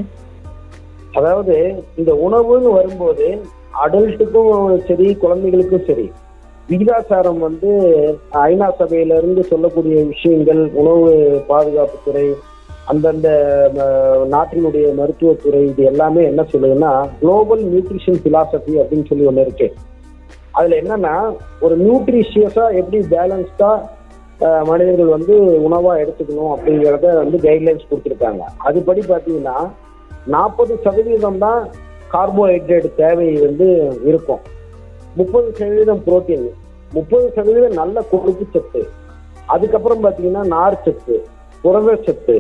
அதாவது இந்த உணவுன்னு வரும்போது அடல்ட்டுக்கும் சரி குழந்தைகளுக்கும் சரி விகிதாசாரம் வந்து ஐநா சபையில இருந்து சொல்லக்கூடிய விஷயங்கள் உணவு பாதுகாப்புத்துறை அந்தந்த ம- நாட்டினுடைய மருத்துவத்துறை இது எல்லாமே என்ன சொல்லுதுன்னா குளோபல் நியூட்ரிஷன் பிலாசபி அப்படின்னு சொல்லி ஒன்று இருக்கு அதுல என்னன்னா ஒரு நியூட்ரிஷியஸா எப்படி பேலன்ஸ்டா மனிதர்கள் வந்து உணவா எடுத்துக்கணும் அப்படிங்கிறத வந்து கைட்லைன்ஸ் கொடுத்துருக்காங்க அதுபடி பார்த்தீங்கன்னா நாற்பது சதவீதம் தான் கார்போஹைட்ரேட் தேவை வந்து இருக்கும் முப்பது சதவீதம் புரோட்டீன் முப்பது சதவீதம் நல்ல கொழுப்பு சத்து அதுக்கப்புறம் பார்த்தீங்கன்னா நார் சத்து புரதச்சத்து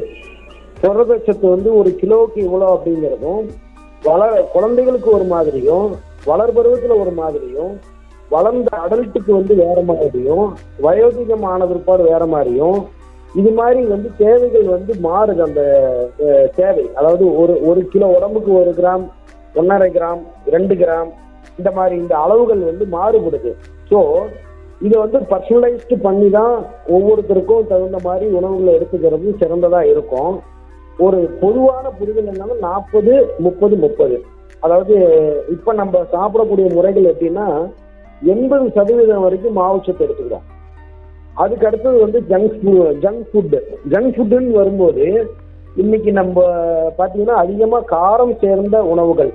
புரதச்சத்து வந்து ஒரு கிலோவுக்கு இவ்வளோ அப்படிங்கிறதும் வள குழந்தைகளுக்கு ஒரு மாதிரியும் வளர்பருவத்துல ஒரு மாதிரியும் வளர்ந்த அடல்ட்டுக்கு வந்து வேற மாதிரியும் வயோதிகம் ஆன பிற்பாடு வேற மாதிரியும் இது மாதிரி வந்து தேவைகள் வந்து மாறுது அந்த அஹ், தேவை அதாவது ஒரு ஒரு கிலோ உடம்புக்கு ஒரு கிராம் ஒன்றரை கிராம் ரெண்டு கிராம் இந்த மாதிரி இந்த அளவுகள் வந்து மாறுபடுது ஸோ இதை வந்து பர்சனலைஸ்டு பண்ணி தான் ஒவ்வொருத்தருக்கும் தகுந்த மாதிரி உணவுகளை எடுத்துக்கிறது சிறந்ததா இருக்கும் ஒரு பொதுவான புரிதல் என்னன்னா நாற்பது முப்பது முப்பது அதாவது இப்ப நம்ம சாப்பிடக்கூடிய முறைகள் எப்படின்னா எண்பது சதவீதம் வரைக்கும் மாவுச்சத்து எடுத்துக்கிறோம் அதுக்கு அடுத்தது வந்து ஜங்க் ஜங்க் ஃபுட்டு ஜங்க் ஃபுட்டுன்னு வரும்போது இன்னைக்கு நம்ம பார்த்தீங்கன்னா அதிகமாக காரம் சேர்ந்த உணவுகள்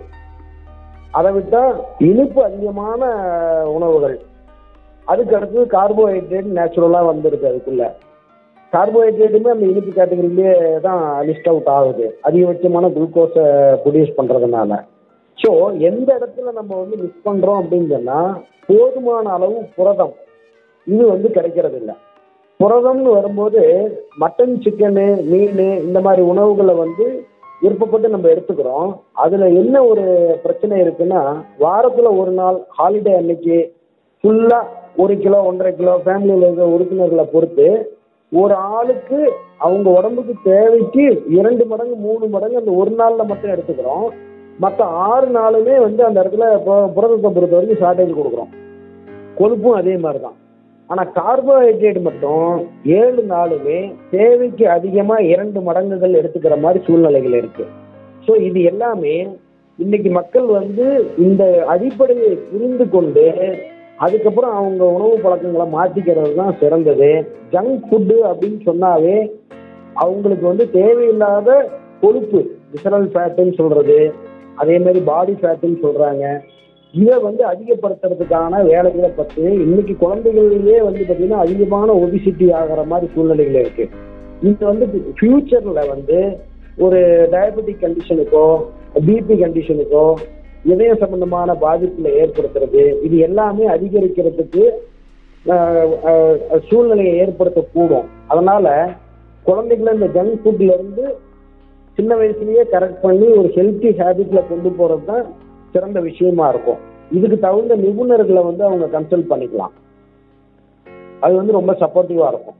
அதை விட்டா இனிப்பு அதிகமான உணவுகள் அதுக்கு அடுத்தது கார்போஹைட்ரேட் நேச்சுரலாக வந்துடுது அதுக்குள்ள கார்போஹைட்ரேட்டுமே அந்த இனிப்பு கேட்டகரியிலே தான் லிஸ்ட் அவுட் ஆகுது அதிகபட்சமான குளுக்கோஸை ப்ரொடியூஸ் பண்ணுறதுனால ஸோ எந்த இடத்துல நம்ம வந்து மிஸ் பண்ணுறோம் அப்படின்னு சொன்னால் போதுமான அளவு புரதம் இது வந்து கிடைக்கிறது இல்லை புரதம்னு வரும்போது மட்டன் சிக்கனு மீன் இந்த மாதிரி உணவுகளை வந்து விருப்பப்பட்டு நம்ம எடுத்துக்கிறோம் அதில் என்ன ஒரு பிரச்சனை இருக்குன்னா வாரத்தில் ஒரு நாள் ஹாலிடே அன்னைக்கு ஃபுல்லாக ஒரு கிலோ ஒன்றரை கிலோ ஃபேமிலியில் இருக்கிற உறுப்பினர்களை பொறுத்து ஒரு ஆளுக்கு அவங்க உடம்புக்கு தேவைக்கு இரண்டு மடங்கு மூணு மடங்கு அந்த ஒரு நாளில் மட்டும் எடுத்துக்கிறோம் மற்ற ஆறு நாளுமே வந்து அந்த இடத்துல பு- புரதத்தை பொறுத்த வரைக்கும் ஷார்ட்டேஜ் கொடுக்குறோம் கொழுப்பும் அதே மாதிரி தான் ஆனால் கார்போஹைட்ரேட் மட்டும் ஏழு நாளுமே தேவைக்கு அதிகமாக இரண்டு மடங்குகள் எடுத்துக்கிற மாதிரி சூழ்நிலைகள் இருக்கு ஸோ இது எல்லாமே இன்னைக்கு மக்கள் வந்து இந்த அடிப்படையை புரிந்து கொண்டு அதுக்கப்புறம் அவங்க உணவு பழக்கங்களை மாற்றிக்கிறது தான் சிறந்தது ஜங்க் ஃபுட்டு அப்படின்னு சொன்னாவே அவங்களுக்கு வந்து தேவையில்லாத கொழுப்பு விசரல் ஃபேட்டுன்னு சொல்றது அதே மாதிரி பாடி ஃபேட்டுன்னு சொல்றாங்க இதை வந்து அதிகப்படுத்துறதுக்கான வேலைகளை பற்றி இன்னைக்கு குழந்தைகளிலேயே வந்து பார்த்தீங்கன்னா அதிகமான ஒபிசிட்டி ஆகிற மாதிரி சூழ்நிலைகள் இருக்கு இது வந்து ஃபியூச்சர்ல வந்து ஒரு டயபெட்டிக் கண்டிஷனுக்கோ பிபி கண்டிஷனுக்கோ இதய சம்பந்தமான பாதிப்புகளை ஏற்படுத்துறது இது எல்லாமே அதிகரிக்கிறதுக்கு ஆஹ், ஆஹ், சூழ்நிலையை ஏற்படுத்தக்கூடும் அதனால குழந்தைகளை இந்த ஜங்க் ஃபுட்ல இருந்து சின்ன வயசுலயே கரெக்ட் பண்ணி ஒரு ஹெல்த்தி ஹேபிட்ல கொண்டு போறது தான் சிறந்த விஷயமா இருக்கும் இதுக்கு தகுந்த நிபுணர்களை வந்து அவங்க கன்சல்ட் பண்ணிக்கலாம் அது வந்து ரொம்ப சப்போர்ட்டிவா இருக்கும்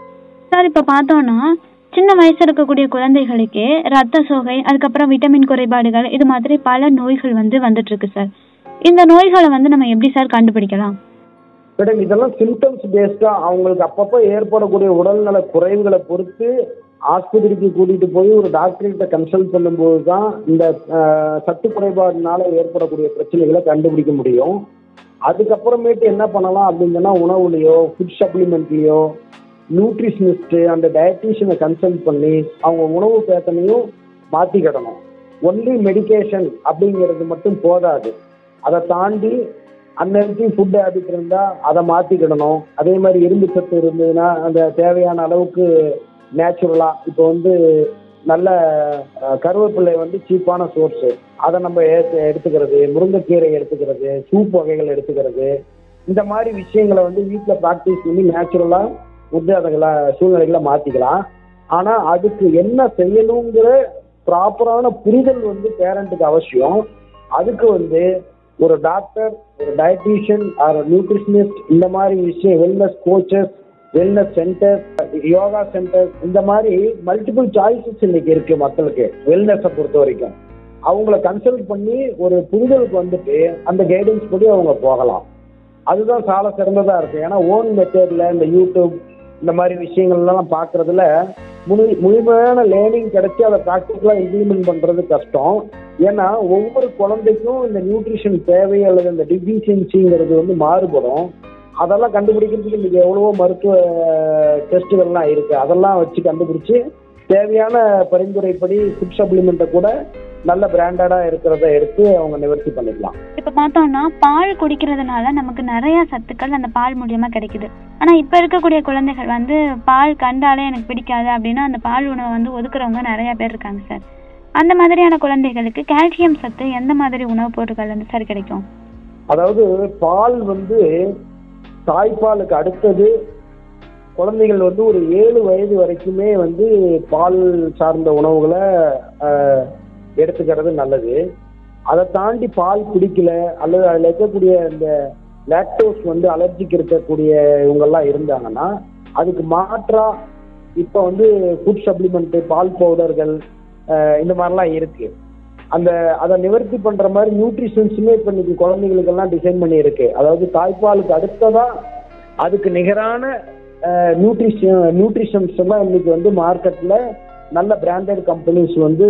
சார் இப்போ பார்த்தோம்னா சின்ன வயசுல இருக்கக்கூடிய குழந்தைகளுக்கே ரத்த சோகை அதுக்கப்புறம் விட்டமின் குறைபாடுகள் இது மாதிரி பல நோய்கள் வந்து வந்துட்டு இருக்கு சார் இந்த நோய்களை வந்து நம்ம எப்படி சார் கண்டுபிடிக்கலாம் மேடம் இதெல்லாம் சிம்டம்ஸ் பேஸ்டா அவங்களுக்கு அப்பப்போ ஏற்படக்கூடிய உடல்நல குறைவுகளை பொறுத்து ஆஸ்பத்திரிக்கு கூட்டிட்டு போய் ஒரு டாக்டர்கிட்ட கன்சல்ட் பண்ணும்போது தான் இந்த ஆஹ், சத்து குறைபாடுனால ஏற்படக்கூடிய பிரச்சனைகளை கண்டுபிடிக்க முடியும் அதுக்கப்புறமேட்டு என்ன பண்ணலாம் அப்படின்னு சொன்னா உணவுலையோ ஃபுட் சப்ளிமெண்ட்லேயோ நியூட்ரிஷனிஸ்ட்டு அந்த டயட்டீஷியனை கன்சல்ட் பண்ணி அவங்க உணவு பேட்டனையும் மாற்றிக்கிடணும் ஒன்லி மெடிகேஷன் அப்படிங்கிறது மட்டும் போதாது அதை தாண்டி அன்னன்னைக்கு ஃபுட் ஹேபிட் இருந்தால் அதை மாற்றிக்கிடணும் அதே மாதிரி இரும்பு சத்து இருந்ததுன்னா அந்த தேவையான அளவுக்கு நேச்சுரலாக இப்போ வந்து நல்ல அஹ், கருவேப்பிலை வந்து சீப்பான சோர்ஸு அதை நம்ம ஏத்து எடுத்துக்கிறது முருங்கைக்கீரை எடுத்துக்கிறது சூப் வகைகள் எடுத்துக்கிறது இந்த மாதிரி விஷயங்களை வந்து வீட்டில் ப்ராக்டிஸ் பண்ணி நேச்சுரலாக வந்து அதுகளை சூழ்நிலைகளை மாற்றிக்கலாம் ஆனால் அதுக்கு என்ன செய்யணுங்கிற ப்ராப்பரான புரிதல் வந்து பேரண்ட்டுக்கு அவசியம் அதுக்கு வந்து ஒரு டாக்டர் ஒரு டயட்டீஷியன் ஆர் நியூட்ரிஷனிஸ்ட் இந்த மாதிரி விஷயம் wellness coaches wellness centre yoga centre இந்த மாதிரி மல்டிபிள் சாய்ஸஸ் இன்னைக்கு இருக்கு மக்களுக்கு வெல்னஸை பொறுத்த வரைக்கும் அவங்கள கன்சல்ட் பண்ணி ஒரு புரிதலுக்கு வந்துட்டு அந்த கைடன்ஸ் படி அவங்க போகலாம் அதுதான் சால சிறந்ததா இருக்கு ஏன்னா ஓன் மெத்தட்ல இந்த யூடியூப் இந்த மாதிரி விஷயங்கள்லாம் பார்க்கறதுல முழு முழுமையான லேர்னிங் கிடைச்சி அதை ப்ராக்டிக்கலாக இம்ப்ளிமெண்ட் பண்ணுறது கஷ்டம் ஏன்னா ஒவ்வொரு குழந்தைக்கும் இந்த நியூட்ரிஷன் தேவை அல்லது இந்த டிஃபிஷியன்சிங்கிறது வந்து மாறுபடும் அதெல்லாம் கண்டுபிடிக்கிறதுக்கு இன்னைக்கு எவ்வளவோ மருத்துவ டெஸ்ட்டுகள்லாம் இருக்கு அதெல்லாம் வச்சு கண்டுபிடிச்சு தேவையான பரிந்துரைப்படி ஃபுட் சப்ளிமெண்ட்டை கூட நல்ல பிராண்டடாக இருக்கிறத எடுத்து அவங்க நிவர்த்தி பண்ணிக்கலாம் இப்போ பார்த்தோம்னா பால் குடிக்கிறதுனால நமக்கு நிறைய சத்துக்கள் அந்த பால் மூலியமா கிடைக்குது ஆனா இப்போ இருக்கக்கூடிய குழந்தைகள் வந்து பால் கண்டாலே எனக்கு பிடிக்காது அப்படின்னா அந்த பால் உணவை வந்து ஒதுக்குறவங்க நிறைய பேர் இருக்காங்க சார் அந்த மாதிரியான குழந்தைகளுக்கு கால்சியம் சத்து எந்த மாதிரி உணவுப் பொருட்கள் வந்து சார் கிடைக்கும் அதாவது பால் வந்து தாய்ப்பாலுக்கு அடுத்தது குழந்தைகள் வந்து ஒரு ஏழு வயது வரைக்குமே வந்து பால் சார்ந்த உணவுகளை ஆஹ், எடுத்துக்கிறது நல்லது அதை தாண்டி பால் குடிக்கல அல்லது அதில் இருக்கக்கூடிய இந்த லாக்டோஸ் வந்து அலர்ஜிக்கு இருக்கக்கூடிய இவங்கெல்லாம் இருந்தாங்கன்னா அதுக்கு மாற்றா இப்போ வந்து ஃபுட் சப்ளிமெண்ட்டு பால் பவுடர்கள் இந்த மாதிரிலாம் இருக்கு அந்த அதை நிவர்த்தி பண்ற மாதிரி நியூட்ரிஷன்ஸுமே இப்போ இன்னைக்கு குழந்தைங்களுக்கெல்லாம் டிசைன் பண்ணி இருக்கு அதாவது தாய்ப்பாலுக்கு அடுத்ததா அதுக்கு நிகரான நியூட்ரிஷன் நியூட்ரிஷன்ஸ் எல்லாம் இன்னைக்கு வந்து மார்க்கெட்ல நல்ல பிராண்டட் கம்பெனிஸ் வந்து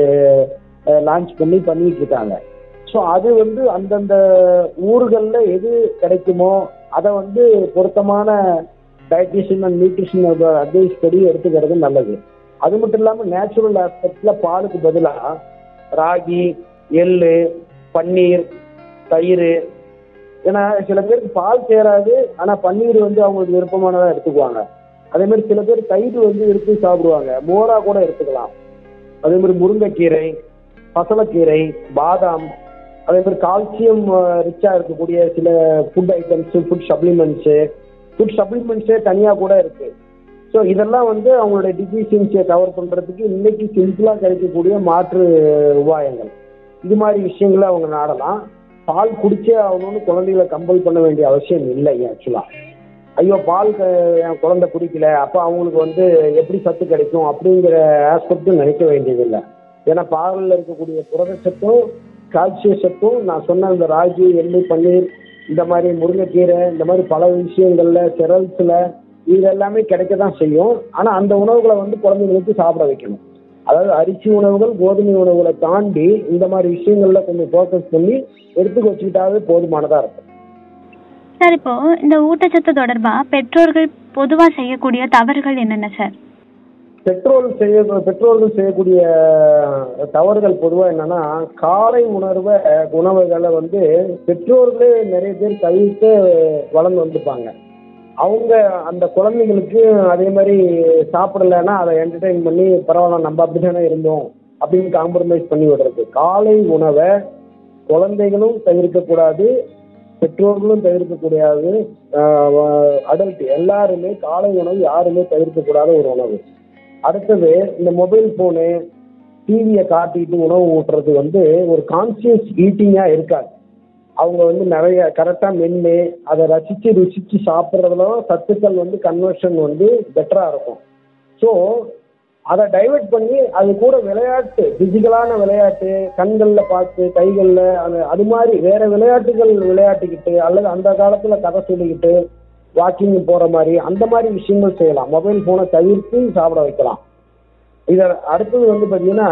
லான்ச் பண்ணி பண்ணிட்டு இருக்காங்க ஸோ அது வந்து அந்தந்த ஊர்களில் எது கிடைக்குமோ அதை வந்து பொருத்தமான டயட்டிஷியன் அண்ட் நியூட்ரிஷன் அட்வைஸ் படி எடுத்துக்கிறது நல்லது அது மட்டும் இல்லாமல் நேச்சுரல் ஆஸ்பெக்டில் பாலுக்கு பதிலாக ராகி எள்ளு பன்னீர் தயிர் ஏன்னா சில பேருக்கு பால் சேராது ஆனால் பன்னீர் வந்து அவங்களுக்கு விருப்பமானதாக எடுத்துக்குவாங்க அதே மாதிரி சில பேர் தயிர் வந்து விருப்பி சாப்பிடுவாங்க மோரா கூட எடுத்துக்கலாம் அதே மாதிரி முருங்கைக்கீரை பசலக்கீரை பாதாம் அதே மாதிரி கால்சியம் ரிச்சாக இருக்கக்கூடிய சில food items food supplements food சப்ளிமெண்ட்ஸே தனியாக கூட இருக்கு ஸோ இதெல்லாம் வந்து அவங்களுடைய டிஃபிஷியன்சியை கவர் பண்ணுறதுக்கு இன்னைக்கு சிம்பிளாக கிடைக்கக்கூடிய மாற்று உபாயங்கள் இது மாதிரி விஷயங்களை அவங்க நாடலாம் பால் குடிச்சே ஆகணும்னு குழந்தைகளை கம்பல் பண்ண வேண்டிய அவசியம் இல்லை ஆக்சுவலாக ஐயோ பால் க- என் குழந்தை குடிக்கல அப்போ அவங்களுக்கு வந்து எப்படி சத்து கிடைக்கும் அப்படிங்கிற ஆஸ்பெக்டும் நினைக்க வேண்டியதில்லை ஏன்னா பாலில் இருக்கக்கூடிய புரதச்சத்தும் கால்சிய சத்தும் நான் சொன்ன இந்த ராகி எள்ளு பன்னீர் இந்த மாதிரி முருங்கைக்கீரை இந்த மாதிரி பல விஷயங்கள்ல செரல்ஸில் இது எல்லாமே கிடைக்க தான் செய்யும் ஆனால் அந்த உணவுகளை வந்து குழந்தைங்களுக்கு சாப்பிட வைக்கணும் அதாவது அரிசி உணவுகள் கோதுமை உணவுகளை தாண்டி இந்த மாதிரி விஷயங்கள்ல கொஞ்சம் ஃபோக்கஸ் பண்ணி எடுத்துக்க வச்சுக்கிட்டாவே போதுமானதாக இருக்கும் சார் இப்போ இந்த ஊட்டச்சத்து தொடர்பா பெற்றோர்கள் பொதுவா செய்யக்கூடிய தவறுகள் என்னென்ன சார் பெட்ரோல் செய்ய பெற்றோர்கள் செய்யக்கூடிய தவறுகள் பொதுவாக என்னன்னா காலை உணர்வை உணவுகளை வந்து பெற்றோர்களே நிறைய பேர் தவிர்த்து வளர்ந்து வந்துப்பாங்க அவங்க அந்த குழந்தைங்களுக்கு அதே மாதிரி சாப்பிடலைன்னா அதை என்டர்டெயின் பண்ணி பரவாயில்ல நம்ம அப்படி தானே இருந்தோம் அப்படின்னு காம்ப்ரமைஸ் பண்ணி விடுறது காலை உணவை குழந்தைகளும் தவிர்க்கக்கூடாது பெற்றோர்களும் தவிர்க்கக்கூடாது அடல்ட் எல்லாருமே காலை உணவு யாருமே தவிர்க்கக்கூடாத ஒரு உணவு அடுத்தது இந்த மொபைல் ஃபோனு டிவியை காட்டிட்டு உணவு ஊட்டுறது வந்து ஒரு கான்சியஸ் ஈட்டிங்காக இருக்காது அவங்க வந்து நிறைய கரெக்டாக மென்று அதை ரசித்து ருசித்து சாப்பிட்றதுல சத்துக்கள் வந்து கன்வர்ஷன் வந்து பெட்டராக இருக்கும் ஸோ அதை டைவர்ட் பண்ணி அது கூட விளையாட்டு பிசிக்கலான விளையாட்டு கண்களில் பார்த்து கைகளில் அந்த அது மாதிரி வேற விளையாட்டுகள் விளையாட்டுக்கிட்டு அல்லது அந்த காலத்தில் கதை சொல்லிக்கிட்டு வாக்கிங் போகிற மாதிரி அந்த மாதிரி விஷயங்கள் செய்யலாம் மொபைல் ஃபோனை தவிர்த்து சாப்பிட வைக்கலாம் இதை அடுத்தது வந்து பார்த்தீங்கன்னா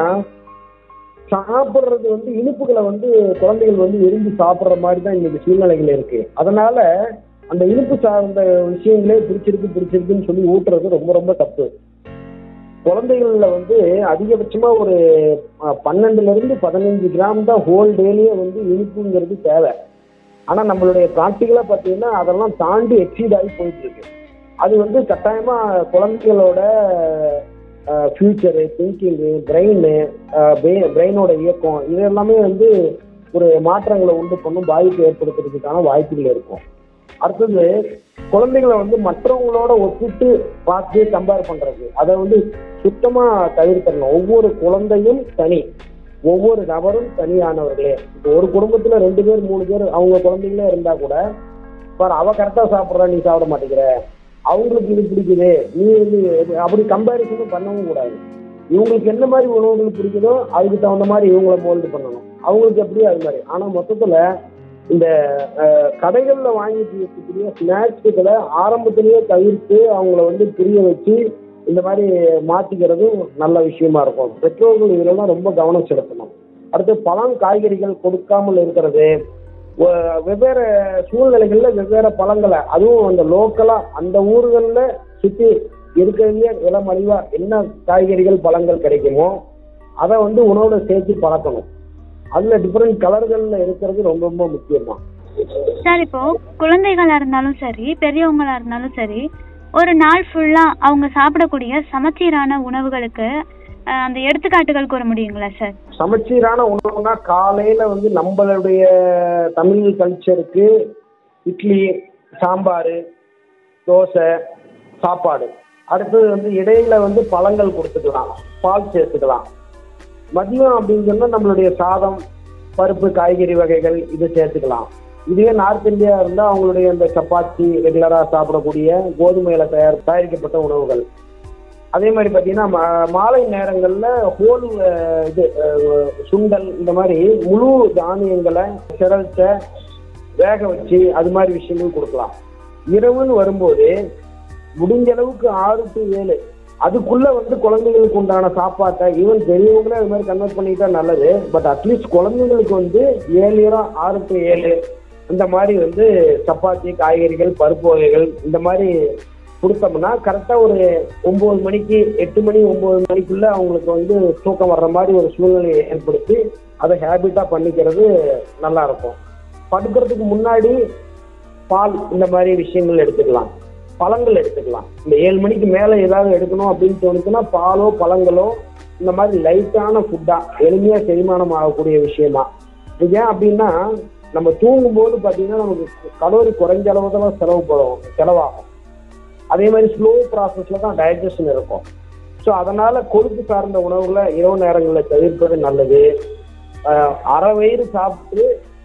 சாப்பிட்றது வந்து இனிப்புகளை வந்து குழந்தைகள் வந்து விரும்பி சாப்பிட்ற மாதிரி தான் இன்னைக்கு சூழ்நிலைகள் இருக்கு அதனால அந்த இனிப்பு சார்ந்த விஷயங்களே பிடிச்சிருக்கு பிடிச்சிருக்குன்னு சொல்லி ஊட்டுறது ரொம்ப ரொம்ப தப்பு குழந்தைகள்ல வந்து அதிகபட்சமா ஒரு அஹ், பன்னெண்டுல இருந்து பதினஞ்சு கிராம் தான் ஹோல் டேலியே வந்து இனிப்புங்கிறது தேவை ஆனா நம்மளுடைய ப்ராக்டிக்கலா பார்த்தீங்கன்னா அதெல்லாம் தாண்டி எக்ஸீட் ஆகி போயிட்டு இருக்கு அது வந்து கட்டாயமா குழந்தைகளோட ஃபியூச்சரு திங்கிங்கு பிரெயின் பிரெயினோட இயக்கம் இது எல்லாமே வந்து ஒரு மாற்றங்களை உண்டு பண்ணும் பாதிப்பு ஏற்படுத்துறதுக்கான வாய்ப்புகள் இருக்கும் அடுத்தது குழந்தைகளை வந்து மற்றவங்களோட ஒப்பிட்டு பார்த்து கம்பேர் பண்றது அதை வந்து சுத்தமா தவிர்த்தரணும் ஒவ்வொரு குழந்தையும் தனி ஒவ்வொரு நபரும் தனியானவர்களே இப்போ ஒரு குடும்பத்துல ரெண்டு பேர் மூணு பேர் அவங்க குழந்தைங்களே இருந்தா கூட பாரு அவ கரெக்டா சாப்பிட்றா நீ சாப்பிட மாட்டேங்கிற அவங்களுக்கு இது பிடிக்குது நீ வந்து அப்படி கம்பேரிசனும் பண்ணவும் கூடாது இவங்களுக்கு என்ன மாதிரி உணவுகள் பிடிக்குதோ அதுக்கு தகுந்த மாதிரி இவங்கள மோல்டு பண்ணணும் அவங்களுக்கு எப்படியோ அது மாதிரி ஆனா மொத்தத்துல இந்த அஹ், கடைகள்ல வாங்கிட்டு இருக்கக்கூடிய ஸ்நாக்ஸுகளை ஆரம்பத்திலேயே தவிர்த்து அவங்கள வந்து புரிய வச்சு இந்த மாதிரி மாத்திக்கிறதும் நல்ல விஷயமா இருக்கும் பெற்றோர்கள் இதெல்லாம் ரொம்ப கவனம் செலுத்தணும் அடுத்து பழம் காய்கறிகள் கொடுக்காமல் இருக்கிறது வ- வெவ்வேறு சூழ்நிலைகள்ல வெவ்வேறு பழங்களை அதுவும் அந்த லோக்கலா அந்த ஊர்களில் சுற்றி இருக்கிறதுலே விலை மலிவா என்ன காய்கறிகள் பழங்கள் கிடைக்குமோ அதை வந்து உணவுல சேர்த்து பழக்கணும் அதுல டிஃப்ரெண்ட் கலர்கள்ல இருக்கிறது ரொம்ப ரொம்ப முக்கியமா சார் இப்போ குழந்தைகளா இருந்தாலும் சரி பெரியவங்களா இருந்தாலும் சரி ஒரு நாள் ஃபுல்லா அவங்க சாப்பிடக்கூடிய சமச்சீரான உணவுகளுக்கு அஹ், அந்த எடுத்துக்காட்டுகள் கூற முடியுங்களா சார் சமச்சீரான உணவுனா காலையில வந்து நம்மளுடைய தமிழ் கல்ச்சருக்கு இட்லி சாம்பார் தோசை சாப்பாடு அடுத்தது வந்து இடையில வந்து பழங்கள் கொடுத்துக்கலாம் பால் சேர்த்துக்கலாம் மதியம் அப்படின்னு சொன்னா நம்மளுடைய சாதம் பருப்பு காய்கறி வகைகள் இது சேர்த்துக்கலாம் இதுவே நார்த் இந்தியா இருந்தால் அவங்களுடைய இந்த சப்பாத்தி ரெகுலராக சாப்பிடக்கூடிய கோதுமையில தயார் தயாரிக்கப்பட்ட உணவுகள் அதே மாதிரி பார்த்தீங்கன்னா மா- மாலை நேரங்களில் ஹோல் அஹ், இது அஹ், சுண்டல் இந்த மாதிரி முழு தானியங்களை சிரல்ச்ச வேக வச்சு அது மாதிரி விஷயங்கள் கொடுக்கலாம் இரவுன்னு வரும்போது முடிஞ்ச அளவுக்கு ஆறு டு ஏழு அதுக்குள்ள வந்து குழந்தைகளுக்கு உண்டான சாப்பாட்டை ஈவன் பெரியவங்களே அது மாதிரி கன்வெர்ட் பண்ணிக்கிட்டா நல்லது பட் அட்லீஸ்ட் குழந்தைங்களுக்கு வந்து ஏழு நேரம் ஆறு டு ஏழு இந்த மாதிரி வந்து சப்பாத்தி காய்கறிகள் பருப்பு வகைகள் இந்த மாதிரி கொடுத்தோம்னா கரெக்டாக ஒரு ஒம்பது மணிக்கு எட்டு மணி ஒம்பது மணிக்குள்ள அவங்களுக்கு வந்து தூக்கம் வர்ற மாதிரி ஒரு சூழ்நிலையை ஏற்படுத்தி அதை ஹேபிட்டாக பண்ணிக்கிறது நல்லா இருக்கும் படுக்கிறதுக்கு முன்னாடி பால் இந்த மாதிரி விஷயங்கள் எடுத்துக்கலாம் பழங்கள் எடுத்துக்கலாம் இந்த ஏழு மணிக்கு மேலே ஏதாவது எடுக்கணும் அப்படின்னு தோணுச்சுன்னா பாலோ பழங்களோ இந்த மாதிரி லைட்டான ஃபுட்டாக எளிமையாக செரிமானம் ஆகக்கூடிய விஷயம்தான் இது ஏன் அப்படின்னா நம்ம தூங்கும்போது பார்த்தீங்கன்னா நமக்கு கலோரி குறைஞ்ச அளவு தான் செலவுப்படும் செலவாகும் அதே மாதிரி ஸ்லோ ப்ராசஸில் தான் டைஜஷன் இருக்கும் ஸோ அதனால கொழுப்பு சார்ந்த உணவுகளை இரவு நேரங்களில் தவிர்ப்பது நல்லது அஹ் அரை வயிறு சாப்பிட்டு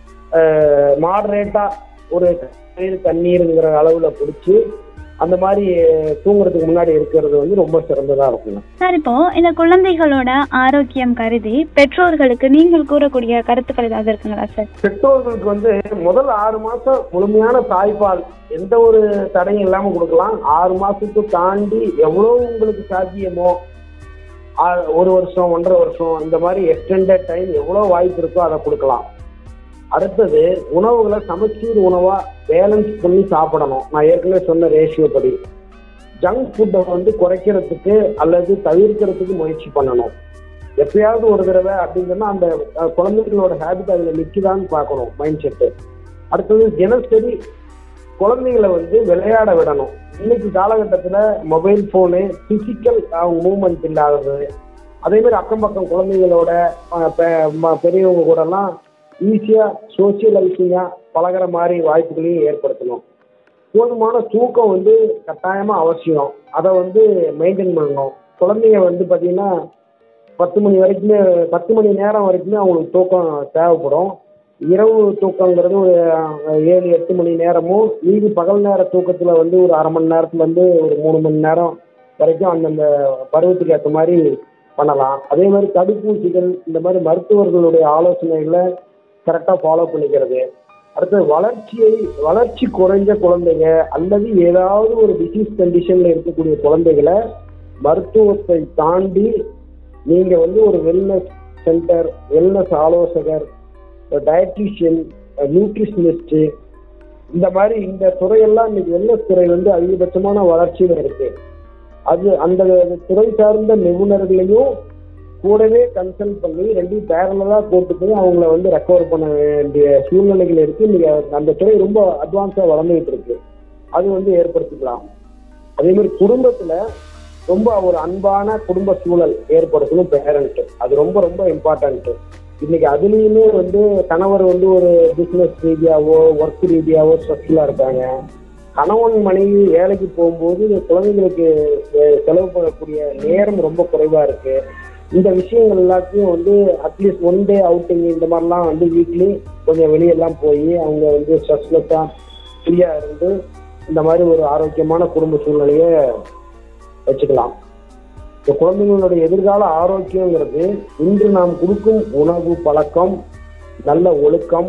மாடரேட்டாக ஒரு வயிறு தண்ணீருங்கிற அளவில் பிடிச்சி அந்த மாதிரி தூங்குறதுக்கு முன்னாடி இருக்கிறது வந்து ரொம்ப சிறந்ததாக இருக்குங்க சார் இப்போ இந்த குழந்தைகளோட ஆரோக்கியம் கருதி பெற்றோர்களுக்கு நீங்கள் கூறக்கூடிய கருத்துக்கள் ஏதாவது இருக்குங்களா சார் பெற்றோர்களுக்கு வந்து முதல் ஆறு மாசம் முழுமையான தாய்ப்பால் எந்த ஒரு தடையும் இல்லாம கொடுக்கலாம் ஆறு மாசத்தை தாண்டி எவ்வளவு உங்களுக்கு சாத்தியமோ ஆ- ஒரு வருஷம் ஒன்றரை வருஷம் இந்த மாதிரி எக்ஸ்டெண்டட் டைம் எவ்வளவு வாய்ப்பு இருக்கோ அதை கொடுக்கலாம் அடுத்தது உணவுகளை சமச்சீர் உணவா பேலன்ஸ் பண்ணி சாப்பிடணும் நான் ஏற்கனவே சொன்ன ரேஷியோ படி ஜங்க் ஃபுட்டை வந்து குறைக்கிறதுக்கு அல்லது தவிர்க்கிறதுக்கு முயற்சி பண்ணணும் எப்பயாவது ஒரு தடவை அப்படிங்கன்னா அந்த அஹ், குழந்தைகளோட ஹேபிட் அதில் நிற்குதான்னு பார்க்கணும் மைண்ட் செட்டு அடுத்தது தினசரி குழந்தைகளை வந்து விளையாட விடணும் இன்னைக்கு காலகட்டத்தில் மொபைல் ஃபோனு ஃபிசிக்கல் மூவ்மெண்ட் இல்லாதது அதே மாதிரி அக்கம் பக்கம் குழந்தைகளோட அஹ், பெ- ம- பெரியவங்க கூடலாம் ஈஸியாக சோசியலைசிங்காக பழகுற மாதிரி வாய்ப்புகளையும் ஏற்படுத்தணும் போதுமான தூக்கம் வந்து கட்டாயமாக அவசியம் அதை வந்து மெயின்டைன் பண்ணணும் குழந்தைங்க வந்து பார்த்தீங்கன்னா பத்து மணி வரைக்குமே பத்து மணி நேரம் வரைக்குமே அவங்களுக்கு தூக்கம் தேவைப்படும் இரவு தூக்கங்கிறது ஒரு அஹ், ஏழு எட்டு மணி நேரமும் மீதி பகல் நேர தூக்கத்தில் வந்து ஒரு அரை மணி நேரத்துலேருந்து ஒரு மூணு மணி நேரம் வரைக்கும் அந்தந்த பருவத்துக்கு ஏற்ற மாதிரி பண்ணலாம் அதே மாதிரி தடுப்பூசிகள் இந்த மாதிரி மருத்துவர்களுடைய ஆலோசனைகளை கரெக்டாக ஃபாலோ பண்ணிக்கிறது அடுத்தது வளர்ச்சியை வளர்ச்சி குறைஞ்ச குழந்தைங்க அல்லது ஏதாவது ஒரு டிசீஸ் கண்டிஷன்ல இருக்கக்கூடிய குழந்தைகளை மருத்துவத்தை தாண்டி நீங்க வந்து ஒரு வெல்னஸ் சென்டர் வெல்னஸ் ஆலோசகர் டயட்டீஷியன் நியூட்ரிஷனிஸ்ட் இந்த மாதிரி இந்த துறையெல்லாம் இன்னைக்கு வெல்னஸ் துறை வந்து அதிகபட்சமான வளர்ச்சியில இருக்கு அது அந்த துறை சார்ந்த நிபுணர்களையும் கூடவே கன்சல்ட் பண்ணி ரெண்டையும் பேரலாக போட்டு போய் அவங்கள வந்து ரெக்கவர் பண்ண வேண்டிய சூழ்நிலைகள் இருக்கு இன்னைக்கு அந்த துறை ரொம்ப அட்வான்ஸாக வளர்ந்துகிட்டு இருக்கு அது வந்து ஏற்படுத்திக்கலாம் அதே மாதிரி குடும்பத்துல ரொம்ப ஒரு அன்பான குடும்ப சூழல் ஏற்படுத்தணும் பேரண்ட் அது ரொம்ப ரொம்ப இம்பார்ட்டன்ட் இன்னைக்கு அதுலேயுமே வந்து கணவர் வந்து ஒரு பிஸ்னஸ் ரீதியாவோ ஒர்க் ரீதியாவோ ஸ்ட்ரெஸ்ஃபுல்லாக இருக்காங்க கணவன் மனைவி வேலைக்கு போகும்போது குழந்தைங்களுக்கு செ- செலவு பண்ணக்கூடிய நேரம் ரொம்ப குறைவா இருக்கு இந்த விஷயங்கள் எல்லாத்தையும் வந்து அட்லீஸ்ட் ஒன் டே அவுட்டிங் இந்த மாதிரிலாம் வந்து வீக்லி கொஞ்சம் வெளியெல்லாம் போய் அவங்க வந்து ஸ்ட்ரெஸ்லெஸ்ஸாக ஃப்ரீயாக இருந்து இந்த மாதிரி ஒரு ஆரோக்கியமான குடும்ப சூழ்நிலையை வச்சுக்கலாம் இந்த குழந்தைங்களுடைய எதிர்கால ஆரோக்கியங்கிறது இன்று நாம் கொடுக்கும் உணவு பழக்கம் நல்ல ஒழுக்கம்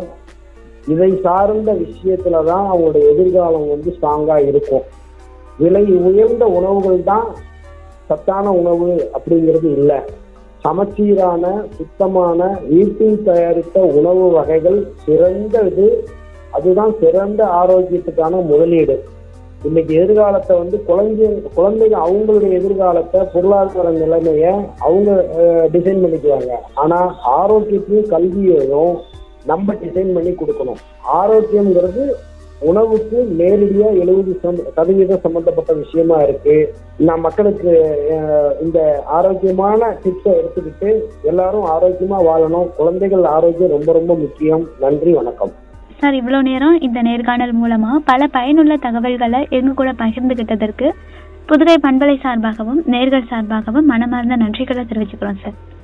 இதை சார்ந்த விஷயத்துல தான் அவங்களுடைய எதிர்காலம் வந்து ஸ்ட்ராங்கா இருக்கும் விலை உயர்ந்த உணவுகள் தான் சத்தான உணவு அப்படிங்கிறது இல்லை சமச்சீரான சுத்தமான வீட்டில் தயாரித்த உணவு வகைகள் சிறந்த இது அதுதான் சிறந்த ஆரோக்கியத்துக்கான முதலீடு இன்னைக்கு எதிர்காலத்தை வந்து குழந்தை குழந்தைங்க அவங்களுடைய எதிர்காலத்தை பொருளாதார நிலைமைய அவங்க டிசைன் பண்ணிக்குவாங்க ஆனா ஆரோக்கியத்தையும் கல்வியையும் நம்ம டிசைன் பண்ணி கொடுக்கணும் ஆரோக்கியம்ங்கிறது உணவுக்கு நேரடியா எழுபது சதவீதம் சம்பந்தப்பட்ட விஷயமா இருக்கு நான் மக்களுக்கு அஹ், இந்த ஆரோக்கியமான டிப்ஸை எடுத்துக்கிட்டு எல்லாரும் ஆரோக்கியமா வாழணும் குழந்தைகள் ஆரோக்கியம் ரொம்ப ரொம்ப முக்கியம் நன்றி வணக்கம் சார் இவ்வளோ நேரம் இந்த நேர்காணல் மூலமா பல பயனுள்ள தகவல்களை எங்க கூட பகிர்ந்துகிட்டதற்கு புதுகை பண்பலை சார்பாகவும் நேர்கள் சார்பாகவும் மனமார்ந்த நன்றிகளை தெரிவிச்சுக்கிறோம் சார்